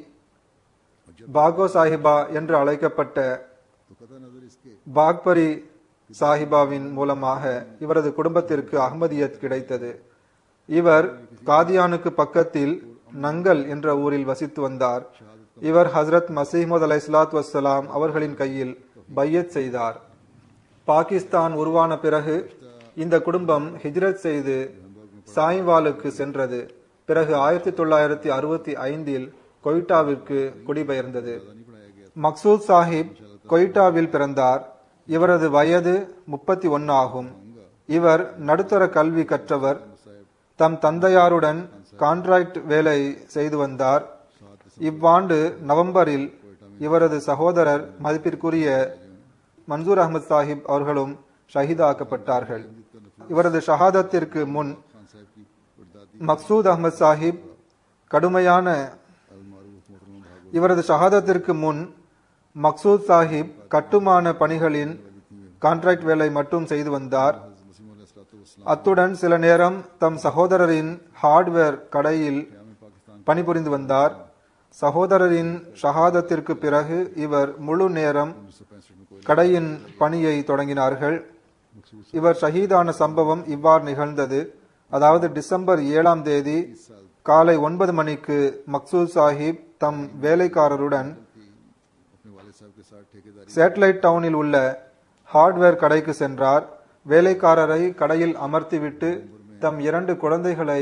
Speaker 2: பாகோ சாஹிபா என்று அழைக்கப்பட்ட
Speaker 1: तो कथा नजर इसके
Speaker 2: பாக்பரி சாஹிபாவின் மூலமாக இவரது குடும்பத்திற்கு அஹ்மதியத் கிடைத்தது இவர் காதியானுக்கு பக்கத்தில் நங்கல் என்ற ஊரில் வசித்து வந்தார் இவர் ஹஸ்ரத் மசீமது அலை சலாத் வசலாம் அவர்களின் கையில் பையத் செய்தார் பாகிஸ்தான் உருவான பிறகு இந்த குடும்பம் ஹிஜ்ரத் செய்து சாய்வாலுக்கு சென்றது பிறகு ஆயிரத்தி தொள்ளாயிரத்தி அறுபத்தி ஐந்தில் கொய்டாவிற்கு குடிபெயர்ந்தது மக்சூத் சாஹிப் கொய்டாவில் பிறந்தார் இவரது வயது முப்பத்தி ஒன்னு ஆகும் இவர் நடுத்தர கல்வி கற்றவர் தம் தந்தையாருடன் கான்ட்ராக்ட் வேலை செய்து வந்தார் இவ்வாண்டு நவம்பரில் இவரது சகோதரர் மதிப்பிற்குரிய மன்சூர் அகமது சாஹிப் அவர்களும் ஷஹீதாக்கப்பட்டார்கள் இவரது ஷஹாதத்திற்கு முன்
Speaker 1: खान साहब की परदादी
Speaker 2: மக்சூத் அகமது சாஹிப் கடுமையான
Speaker 1: अलमारूफ मोहतरमा भागवत
Speaker 2: இவரது ஷஹாதத்திற்கு முன் மக்சூத் சாஹிப் கட்டுமான பணிகளின் கான்ட்ராக்ட் வேலை மட்டும் செய்து வந்தார்
Speaker 1: मसीम अलैहिस्सलाम
Speaker 2: அத்துடன் சில நேரம் தம் சகோதரரின் ஹார்ட்வேர் கடையில்
Speaker 1: पाकिस्तान
Speaker 2: பணிபுரிந்து வந்தார் சகோதரரின் ஷஹாதத்திற்கு பிறகு இவர் முழு நேரம்
Speaker 1: उन्नीस सौ पैंसठ में कोयला
Speaker 2: கடையின் பணியை தொடங்கினார்கள் இவர் ஷஹீதான சம்பவம் இவ்வாறு நிகழ்ந்தது அதாவது டிசம்பர் ஏழாம் தேதி காலை ஒன்பது மணிக்கு மக்சூத் சாஹிப் தம் வேலைக்காரருடன்
Speaker 1: अपने वालिद साहब के साथ ठेकेदारी
Speaker 2: சேட்டலைட் டவுனில் உள்ள ஹார்ட்வேர் கடைக்கு சென்றார் வேலைக்காரரை கடையில் அமர்த்திவிட்டு தம் இரண்டு குழந்தைகளை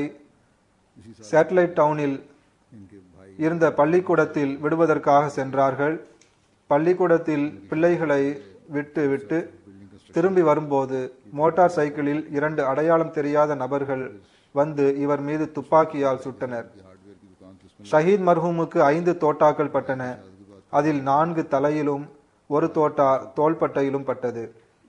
Speaker 2: சேட்டலைட் டவுனில்
Speaker 1: इनके भाई
Speaker 2: இருந்த பள்ளிக்கூடத்தில் விடுவதற்காக சென்றார்கள் பள்ளிக்கூடத்தில் பிள்ளைகளை விட்டு விட்டு திரும்பி வரும்போது மோட்டார் சைக்கிளில் இரண்டு அடையாளம் தெரியாத நபர்கள் வந்து இவர் மீது துப்பாக்கியால் சுட்டனர்
Speaker 1: हार्डवेयर की दुकान थी उसमें
Speaker 2: ஷஹீத் மர்ஹூமுக்கு ஐந்து தோட்டாக்கள் பட்டன அதில் நான்கு தலையிலும் ஒரு தோட்டா தோள்பட்டையிலும் பட்டது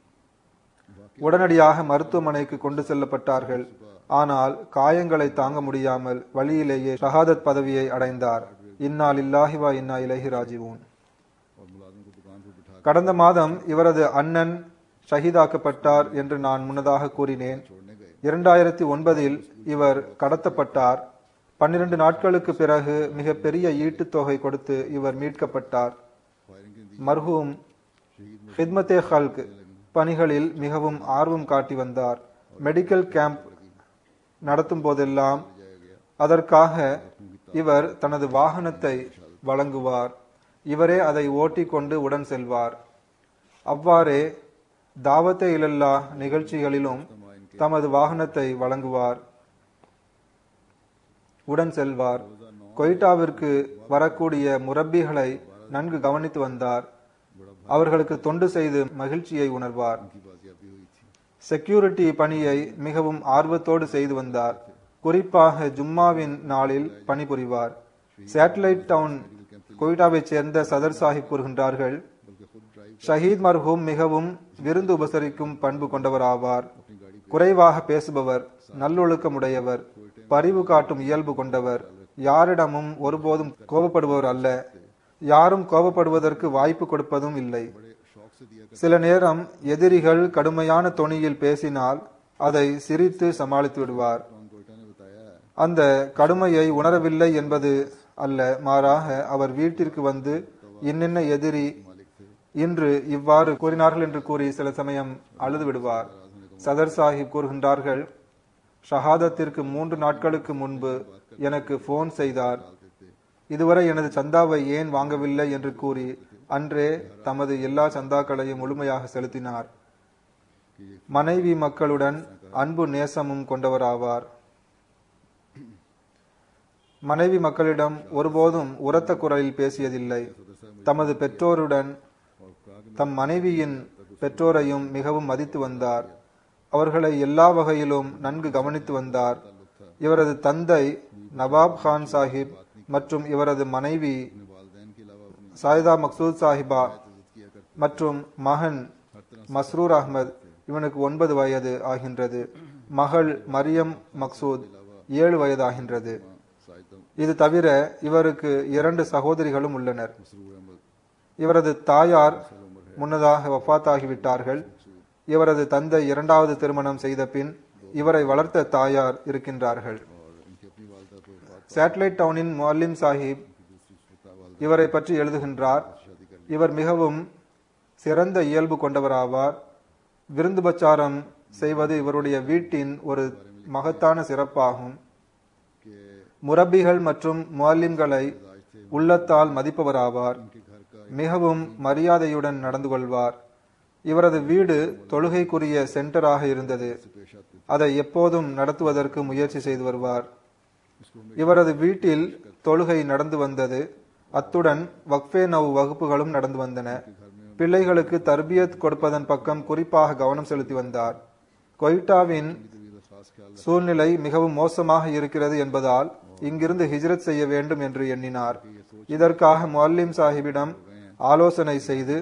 Speaker 2: உடனடியாக மருத்துவமனைக்கு கொண்டு செல்லப்பட்டார்கள் ஆனால் காயங்களை தாங்க முடியாமல் வழியிலேயே ஷஹாதத் பதவியை அடைந்தார் இன்னா லில்லாஹி வ இன்னா இலைஹி ராஜிவூன்
Speaker 1: और मुलाजिम को दुकान पर बिठा
Speaker 2: கடந்த மாதம் இவரது அண்ணன் ஷஹீதாக்கப்பட்டார் என்று நான் முன்னதாக கூறினேன்
Speaker 1: छोड़ने गए
Speaker 2: இரண்டாயிரத்தி ஒன்பதில் இவர் கடத்தப்பட்டார் பன்னிரண்டு நாட்களுக்கு பிறகு மிக பெரிய ஈட்டுத் தொகை கொடுத்து இவர் மீட்கப்பட்டார்
Speaker 1: फायरिंग के
Speaker 2: மர்ஹூம் ஹித்மத்தே ஹல்க் பணிகளில் மிகவும் ஆர்வம் காட்டி வந்தார் மெடிக்கல் கேம்ப் நடத்தும் போதெல்லாம் அதற்காக இவர் தனது வாகனத்தை வழங்குவார் இவரே அதை ஓட்டிக் கொண்டு உடன் செல்வார் அவ்வாறே தாவத்தே இலல்லா நிகழ்ச்சிகளிலும் தமது வாகனத்தை வழங்குவார் உடன் செல்வார் கொய்டாவிற்கு வரக்கூடிய முரப்பிகளை நன்கு கவனித்து வந்தார் அவர்களுக்கு தொண்டு செய்து மகிழ்ச்சியை உணர்வார்
Speaker 1: की बाजियाबी हुई थी
Speaker 2: செக்யூரிட்டி பணியை மிகவும் ஆர்வத்தோடு செய்து வந்தார் குறிப்பாக ஜும்மாவின் நாளில் பணிபுரிவார் சேட்டலைட் டவுன் கொய்டாவைச் சேர்ந்த சதர் சாஹிப் கூறுகின்றார்கள்
Speaker 1: बल्कि खुद ड्राइव
Speaker 2: ஷஹீத் மர்ஹூம் மிகவும் விருந்து உபசரிக்கும் பண்பு கொண்டவராவார் குறைவாக பேசுபவர் நல்லொழுக்கமுடையவர் பரிவு காட்டும் இயல்பு கொண்டவர் யாரிடமும் ஒருபோதும் கோபப்படுபவர் அல்ல யாரும் கோபப்படுவதற்கு வாய்ப்பு கொடுப்பதும் இல்லை
Speaker 1: बड़े शौक से दिया
Speaker 2: சில நேரம் எதிரிகள் கடுமையான தொனியில் பேசினால் அதை சிரித்து சமாளித்து விடுவார்
Speaker 1: करता कोयटा ने बताया है
Speaker 2: அந்த கடுமையை உணரவில்லை என்பது அல்ல மாறாக அவர் வீட்டிற்கு வந்து இன்னென்ன எதிரி இன்று இவ்வாறு கூறினார்கள் என்று கூறி சில சமயம் அழுது விடுவார் சதர் சாஹிப் கூறுகின்றார்கள் ஷஹாதத்திற்கு மூன்று நாட்களுக்கு முன்பு எனக்கு போன் செய்தார் இதுவரை எனது சந்தாவை ஏன் வாங்கவில்லை என்று கூறி அன்றே தமது எல்லா சந்தாக்களையும் முழுமையாக செலுத்தினார் மனைவி மக்களுடன் அன்பு நேசமும் கொண்டவராவார் மனைவி மக்களிடம் ஒருபோதும் உரத்த குரலில் பேசியதில்லை தமது பெற்றோருடன் தம் மனைவியின் பெற்றோரையும் மிகவும் மதித்து வந்தார் அவர்களை எல்லா வகையிலும் நன்கு கவனித்து வந்தார் இவரது தந்தை நவாப் கான் சாஹிப் மற்றும் இவரது மனைவி
Speaker 1: वालदेन के अलावा अपनी
Speaker 2: சாயிதா மக்சூத் சாஹிபா மற்றும் மகன் மஸ்ரூர் அஹ்மத் இவனுக்கு ஒன்பது வயது ஆகின்றது மகள் மரியம் மக்சூத் ஏழு வயது ஆகின்றது
Speaker 1: साइद
Speaker 2: இது தவிர இவருக்கு இரண்டு சகோதரிகளும் உள்ளனர்
Speaker 1: मसरूर अहमद
Speaker 2: இவரது தாயார் முன்னதாக வஃபாத்தாகிவிட்டார்கள் இவரது தந்தை இரண்டாவது திருமணம் செய்த பின் இவரை வளர்த்த தாயார் இருக்கின்றார்கள் சேட்டலைட் டவுனின் முல்லிம் சாஹிப் இவரை பற்றி எழுதுகின்றார் இவர் மிகவும் சிறந்த இயல்பு கொண்டவராவார் விருந்து பச்சாரம் செய்வது இவருடைய வீட்டின் ஒரு மகத்தான சிறப்பாகும் முரப்பிகள் மற்றும் முல்லிம்களை உள்ளத்தால் மதிப்பவராவார் மிகவும் மரியாதையுடன் நடந்து கொள்வார் இவரது வீடு தொழுகைக்குரிய சென்டராக இருந்தது அதை எப்போதும் நடத்துவதற்கு முயற்சி செய்து வருவார் இவரது வீட்டில் தொழுகை நடந்து வந்தது அத்துடன் வக்ஃபே நவ் வகுப்புகளும் நடந்து வந்தன பிள்ளைகளுக்கு தர்பியத் கொடுப்பதன் பக்கம் குறிப்பாக கவனம் செலுத்தி வந்தார் கொய்டாவின் சூழ்நிலை மிகவும் மோசமாக இருக்கிறது என்பதால் இங்கிருந்து ஹிஜ்ரத் செய்ய வேண்டும் என்று எண்ணினார் இதற்காக முல்லிம் சாஹிபிடம் ஆலோசனை செய்து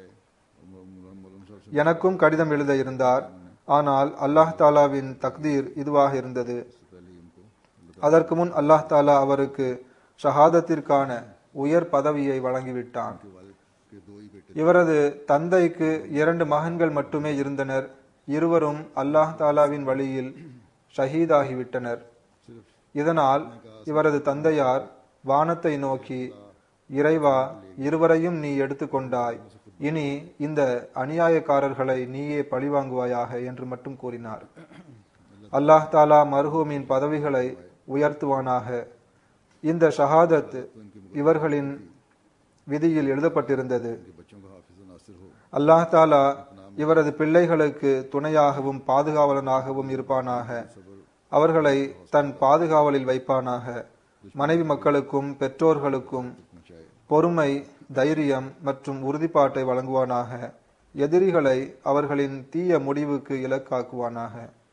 Speaker 2: எனக்கும் கடிதம் எழுத இருந்தார் ஆனால் அல்லாஹ் தாலாவின் தக்தீர் இதுவாக இருந்தது அதற்கு முன் அல்லாஹ் தாலா அவருக்கு ஷஹாதத்திற்கான உயர் பதவியை வழங்கிவிட்டான் இவரது தந்தைக்கு இரண்டு மகன்கள் மட்டுமே இருந்தனர் இருவரும் அல்லாஹ் தாலாவின் வழியில் ஷஹீதாகிவிட்டனர் இதனால் இவரது தந்தையார் வானத்தை நோக்கி இறைவா இருவரையும் நீ எடுத்துக்கொண்டாய் இனி இந்த அநியாயக்காரர்களை நீயே பழிவாங்குவாயாக என்று மட்டும் கூறினார் அல்லாஹ் தாலா மர்ஹூமின் பதவிகளை உயர்த்துவானாக இந்த ஷஹாதத் இவர்களின் விதியில் எழுதப்பட்டிருந்தது அல்லாஹ் தாலா இவரது பிள்ளைகளுக்கு துணையாகவும் பாதுகாவலனாகவும் இருப்பானாக அவர்களை தன் பாதுகாவலில் வைப்பானாக மனைவி மக்களுக்கும் பெற்றோர்களுக்கும் பொறுமை தைரியம் மற்றும் உறுதிப்பாட்டை வழங்குவானாக எதிரிகளை அவர்களின் தீய முடிவுக்கு இலக்காக்குவானாக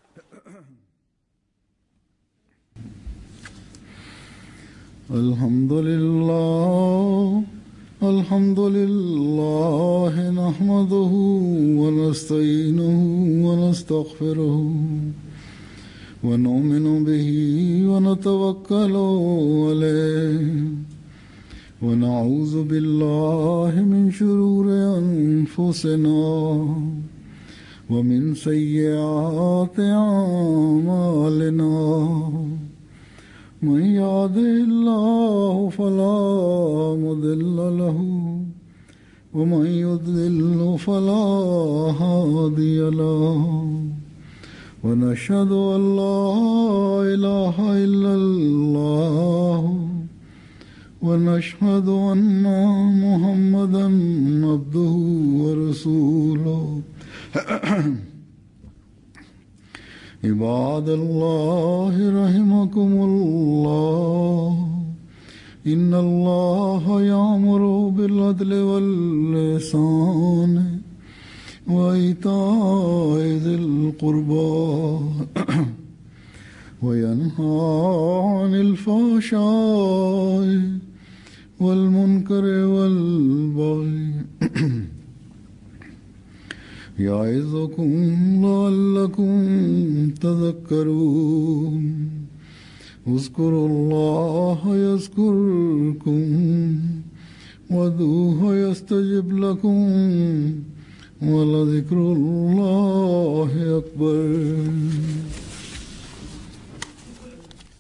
Speaker 1: الحمد لله الحمد لله نحمده ونستعينه ونستغفره ونؤمن به ونتوكل عليه ونعوذ بالله من شرور أنفسنا ومن سيئات أعمالنا من يهده الله فلا مضل له ومن يضلل فلا هادي له ونشهد أن لا إله إلا الله ونشهد أن محمدا عبده ورسوله عباد الله رحمكم الله إن الله يأمر بالعدل واللسان وإيتاء ذي القربى وينهى عن الفحشاء والمنكر والبغي يعظكم لعلكم تذكرون اذكروا الله يذكركم وادعوه يستجب لكم ولذكر الله أكبر